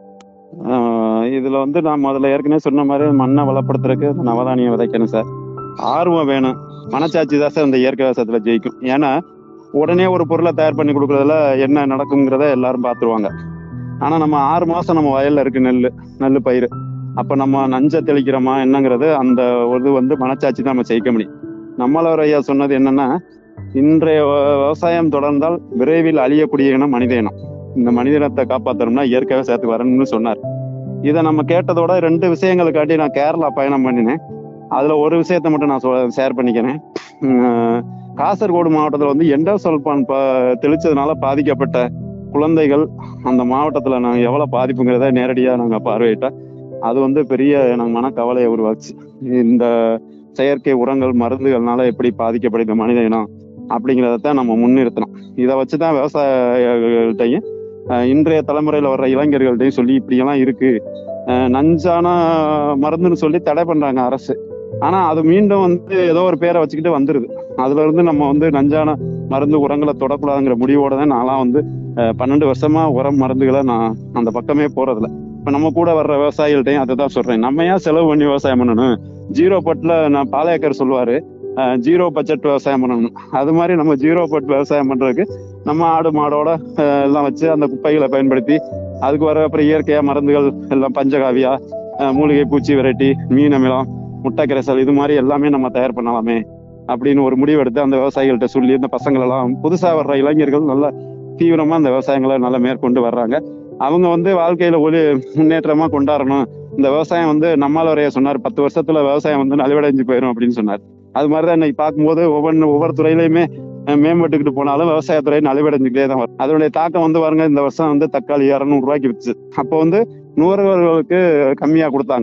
[SPEAKER 2] ஆஹ் இதுல வந்து நான் முதல்ல ஏற்கனவே சொன்ன மாதிரி மண்ணை வளப்படுத்துறதுக்கு இந்த நவதானியம் விதைக்கணும் சார் ஆர்வம் வேணும் மனச்சாட்சி தான் சார் இந்த இயற்கை விவசாயத்துல ஜெயிக்கும் ஏன்னா உடனே ஒரு பொருளை தயார் பண்ணி கொடுக்கறதுல என்ன நடக்குங்கிறத எல்லாரும் பார்த்துருவாங்க ஆனா நம்ம ஆறு மாசம் நம்ம வயல்ல இருக்கு நெல் நெல் பயிர் அப்ப நம்ம நஞ்சை தெளிக்கிறோமா என்னங்கிறது அந்த இது வந்து மனச்சாட்சி தான் நம்ம ஜெயிக்க முடியும் நம்மளவர் ஐயா சொன்னது என்னன்னா இன்றைய வ- விவசாயம் தொடர்ந்தால் விரைவில் அழியக்கூடிய இனம் மனித இனம் இந்த மனித இனத்தை காப்பாத்தணும்னா இயற்கை விவசாயத்துக்கு வரணும்னு சொன்னார் இதை நம்ம கேட்டதோட ரெண்டு விஷயங்களை காட்டி நான் கேரளா பயணம் பண்ணினேன் அதுல ஒரு விஷயத்த மட்டும் நான் ஷேர் பண்ணிக்கிறேன் உம், காசர்கோடு மாவட்டத்துல வந்து எண்டோசல்பான் ப தெளிச்சதுனால பாதிக்கப்பட்ட குழந்தைகள் அந்த மாவட்டத்துல நாங்க எவ்வளவு பாதிப்புங்கிறத நேரடியா நாங்க பார்வையிட்டோம் அது வந்து பெரிய எனக்கு மனக்கவலையை உருவாச்சு இந்த செயற்கை உரங்கள் மருந்துகள்னால எப்படி பாதிக்கப்படுது மனித இனம் அப்படிங்கிறத நம்ம முன்னிறுத்தணும் இதை வச்சுதான் விவசாயிகள்கிட்டையும் அஹ் இன்றைய தலைமுறையில வர்ற இளைஞர்கள்ட்டையும் சொல்லி இப்படியெல்லாம் இருக்கு அஹ் நஞ்சான மருந்துன்னு சொல்லி தடை பண்றாங்க அரசு ஆனா அது மீண்டும் வந்து ஏதோ ஒரு பேரை வச்சுக்கிட்டு வந்துருது அதுல இருந்து நம்ம வந்து நஞ்சான மருந்து உரங்களை தொடக்கூடாதுங்கிற முடிவோட தான் நான்லாம் வந்து அஹ் பன்னெண்டு வருஷமா உரம் மருந்துகளை நான் அந்த பக்கமே போறதில்ல இப்ப நம்ம கூட வர்ற விவசாயிகள்ட்டையும் அதை தான் சொல்றேன் நம்ம ஏன் செலவு பண்ணி விவசாயம் பண்ணணும் ஜீரோ பட்ல நான் பாளையக்கர் சொல்லுவாரு அஹ் ஜீரோ பட்ஜெட் விவசாயம் பண்ணணும் அது மாதிரி நம்ம ஜீரோ பட் விவசாயம் பண்றதுக்கு நம்ம ஆடு மாடோட அஹ் எல்லாம் வச்சு அந்த குப்பைகளை பயன்படுத்தி அதுக்கு வர அப்புறம் இயற்கையா மருந்துகள் எல்லாம் பஞ்சகாவியா அஹ் மூலிகை பூச்சி வெரைட்டி மீன் அமிலம் முட்டை கரைசல் இது மாதிரி எல்லாமே நம்ம தயார் பண்ணலாமே அப்படின்னு ஒரு முடிவு எடுத்து அந்த விவசாயிகள்கிட்ட சொல்லி இந்த பசங்கள் எல்லாம் புதுசா வர்ற இளைஞர்கள் நல்ல தீவிரமா அந்த விவசாயங்களை நல்லா மேற்கொண்டு வர்றாங்க அவங்க வந்து வாழ்க்கையில ஒரு முன்னேற்றமா கொண்டாடணும் இந்த விவசாயம் வந்து நம்மால் வரைய சொன்னார் பத்து வருஷத்துல விவசாயம் வந்து நலிவடைஞ்சு போயிடும் அப்படின்னு சொன்னார் அது மாதிரிதான் இன்னைக்கு பார்க்கும்போது ஒவ்வொன்று ஒவ்வொரு துறையிலையுமே அஹ் மேம்பட்டுக்கிட்டு போனாலும் விவசாயத்துறை நலிவடைஞ்சுக்கிட்டே தான் வரும் அதனுடைய தாக்கம் வந்து பாருங்க இந்த வருஷம் வந்து தக்காளி இரநூறு ரூபாய்க்கு வித்துச்சு அப்போ வந்து நுகர்வோர்களுக்கு கம்மியா கொடுத்தாங்க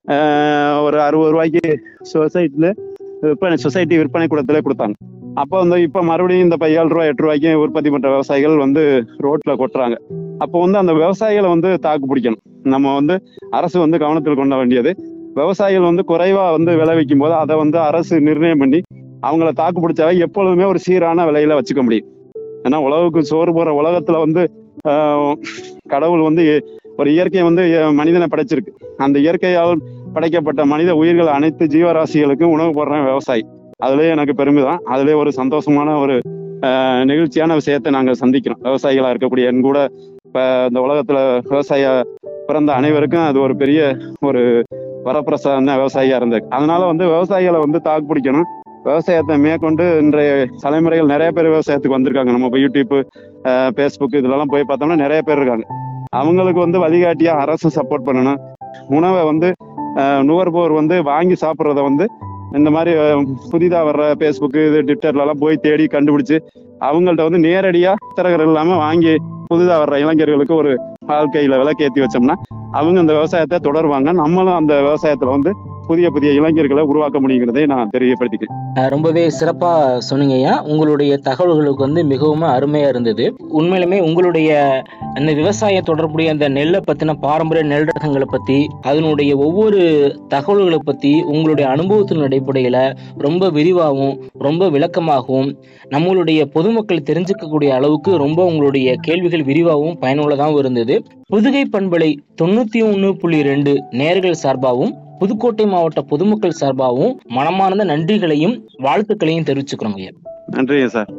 [SPEAKER 2] அஹ் ஒரு அறுபது ரூபாய்க்கு சொசைட்டில விற்பனை சொசைட்டி விற்பனை கூடத்திலே கொடுத்தாங்க அப்போ வந்து இப்ப மறுபடியும் இந்த இப்ப ஏழு ரூபாய் எட்டு ரூபாய்க்கு உற்பத்தி பண்ற விவசாயிகள் வந்து ரோட்ல கொட்டுறாங்க அப்போ வந்து அந்த விவசாயிகளை வந்து தாக்கு பிடிக்கணும் நம்ம வந்து அரசு வந்து கவனத்தில் கொள்ள வேண்டியது விவசாயிகள் வந்து குறைவா வந்து விளைவிக்கும் போது அதை வந்து அரசு நிர்ணயம் பண்ணி அவங்கள தாக்கு பிடிச்சாவே எப்பொழுதுமே ஒரு சீரான விலையில வச்சுக்க முடியும் ஏன்னா உலகுக்கு சோறு போற உலகத்துல வந்து ஆஹ், கடவுள் வந்து ஒரு இயற்கை வந்து அஹ், மனிதனை படைச்சிருக்கு அந்த இயற்கையால் படைக்கப்பட்ட மனித உயிர்கள் அனைத்து ஜீவராசிகளுக்கும் உணவு போடுற விவசாயி அதுலயே எனக்கு பெருமை தான் அதுலயே ஒரு சந்தோஷமான ஒரு ஆஹ், நெகிழ்ச்சியான விஷயத்தை நாங்க சந்திக்கிறோம் விவசாயிகளா இருக்கக்கூடிய என் கூட இப்ப இந்த உலகத்துல விவசாய பிறந்த அனைவருக்கும் அது ஒரு பெரிய ஒரு வரப்பிரசாதம் தான் விவசாயியா இருந்தது அதனால வந்து விவசாயிகளை வந்து தாக்கு பிடிக்கணும் விவசாயத்தை மேற்கொண்டு இன்றைய தலைமுறைகள் நிறைய பேர் விவசாயத்துக்கு வந்திருக்காங்க நம்ம இப்போ யூடியூப் ஃபேஸ்புக் இதுலலாம் போய் பார்த்தோம்னா நிறைய பேர் இருக்காங்க அவங்களுக்கு வந்து வழிகாட்டியா அரசு சப்போர்ட் பண்ணணும் உணவை வந்து அஹ், நுகர்வோர் வந்து வாங்கி சாப்பிட்றத வந்து இந்த மாதிரி அஹ், புதிதா வர்ற ஃபேஸ்புக் இது ட்விட்டர்ல எல்லாம் போய் தேடி கண்டுபிடிச்சு அவங்கள்ட்ட வந்து நேரடியா திறகர் இல்லாம வாங்கி புதிதா வர்ற இளைஞர்களுக்கு ஒரு வாழ்க்கையில விளக்கேத்தி வச்சோம்னா அவங்க இந்த விவசாயத்தை தொடருவாங்க நம்மளும் அந்த விவசாயத்துல வந்து புதிய புதிய இளைஞர்களை உருவாக்க முடியுங்கிறதை நான் தெரியப்படுத்திக்கிறேன்
[SPEAKER 3] அஹ் ரொம்பவே சிறப்பா சொன்னீங்க ஐயா உங்களுடைய தகவல்களுக்கு வந்து மிகவும் அருமையா இருந்தது உண்மையிலுமே உங்களுடைய அந்த விவசாய தொடர்புடைய அந்த நெல்லை பத்தின பாரம்பரிய நெல் ரகங்களை பத்தி அதனுடைய ஒவ்வொரு தகவல்களை பத்தி உங்களுடைய அனுபவத்தின் அடிப்படையில ரொம்ப விரிவாகவும் ரொம்ப விளக்கமாகவும் நம்மளுடைய பொதுமக்கள் தெரிஞ்சுக்கக்கூடிய அளவுக்கு ரொம்ப உங்களுடைய கேள்விகள் விரிவாகவும் பயனுள்ளதாகவும் இருந்தது புதுகை பண்பலை தொண்ணூத்தி ஒண்ணு புள்ளி ரெண்டு நேர்கள் சார்பாகவும் புதுக்கோட்டை மாவட்ட பொதுமக்கள் சார்பாகவும் மனமார்ந்த நன்றிகளையும் வாழ்த்துக்களையும் தெரிவிச்சுக்கிறோங்க ஐயா
[SPEAKER 2] நன்றிங்க சார்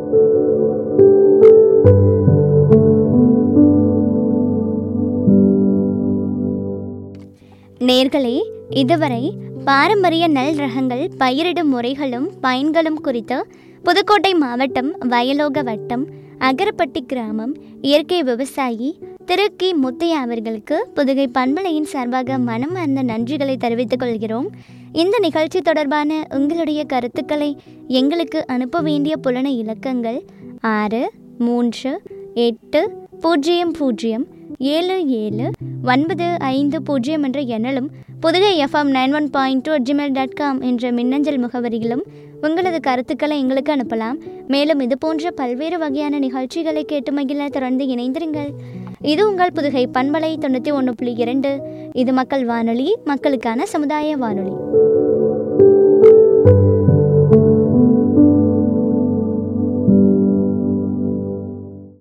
[SPEAKER 1] நேர்களே இதுவரை பாரம்பரிய நெல் ரகங்கள் பயிரிடும் முறைகளும் பயன்களும் குறித்து புதுக்கோட்டை மாவட்டம் வயலோக வட்டம் அகரப்பட்டி கிராமம் இயற்கை விவசாயி திரு கி முத்தையா அவர்களுக்கு புதுகை பண்பலையின் சார்பாக மனமார்ந்த நன்றிகளை தெரிவித்துக் கொள்கிறோம் இந்த நிகழ்ச்சி தொடர்பான உங்களுடைய கருத்துக்களை எங்களுக்கு அனுப்ப வேண்டிய புலன இலக்கங்கள் ஆறு மூன்று எட்டு பூஜ்ஜியம் பூஜ்ஜியம் ஏழு ஏழு ஒன்பது ஐந்து பூஜ்ஜியம் என்ற எண்ணிலும் Pudugai FM nine one point two Gmail dot com என்ற மின்னஞ்சல் முகவரியிலும் உங்களது கருத்துக்களை எங்களுக்கு அனுப்பலாம் மேலும் இது போன்ற பல்வேறு வகையான நிகழ்ச்சிகளை கேட்டு மகிழ தொடர்ந்து இணைந்திருங்கள் இது உங்கள் புதுகை பண்பலை தொண்ணூற்றி ஒன்று புள்ளி இரண்டு இது மக்கள் வானொலி மக்களுக்கான சமுதாய வானொலி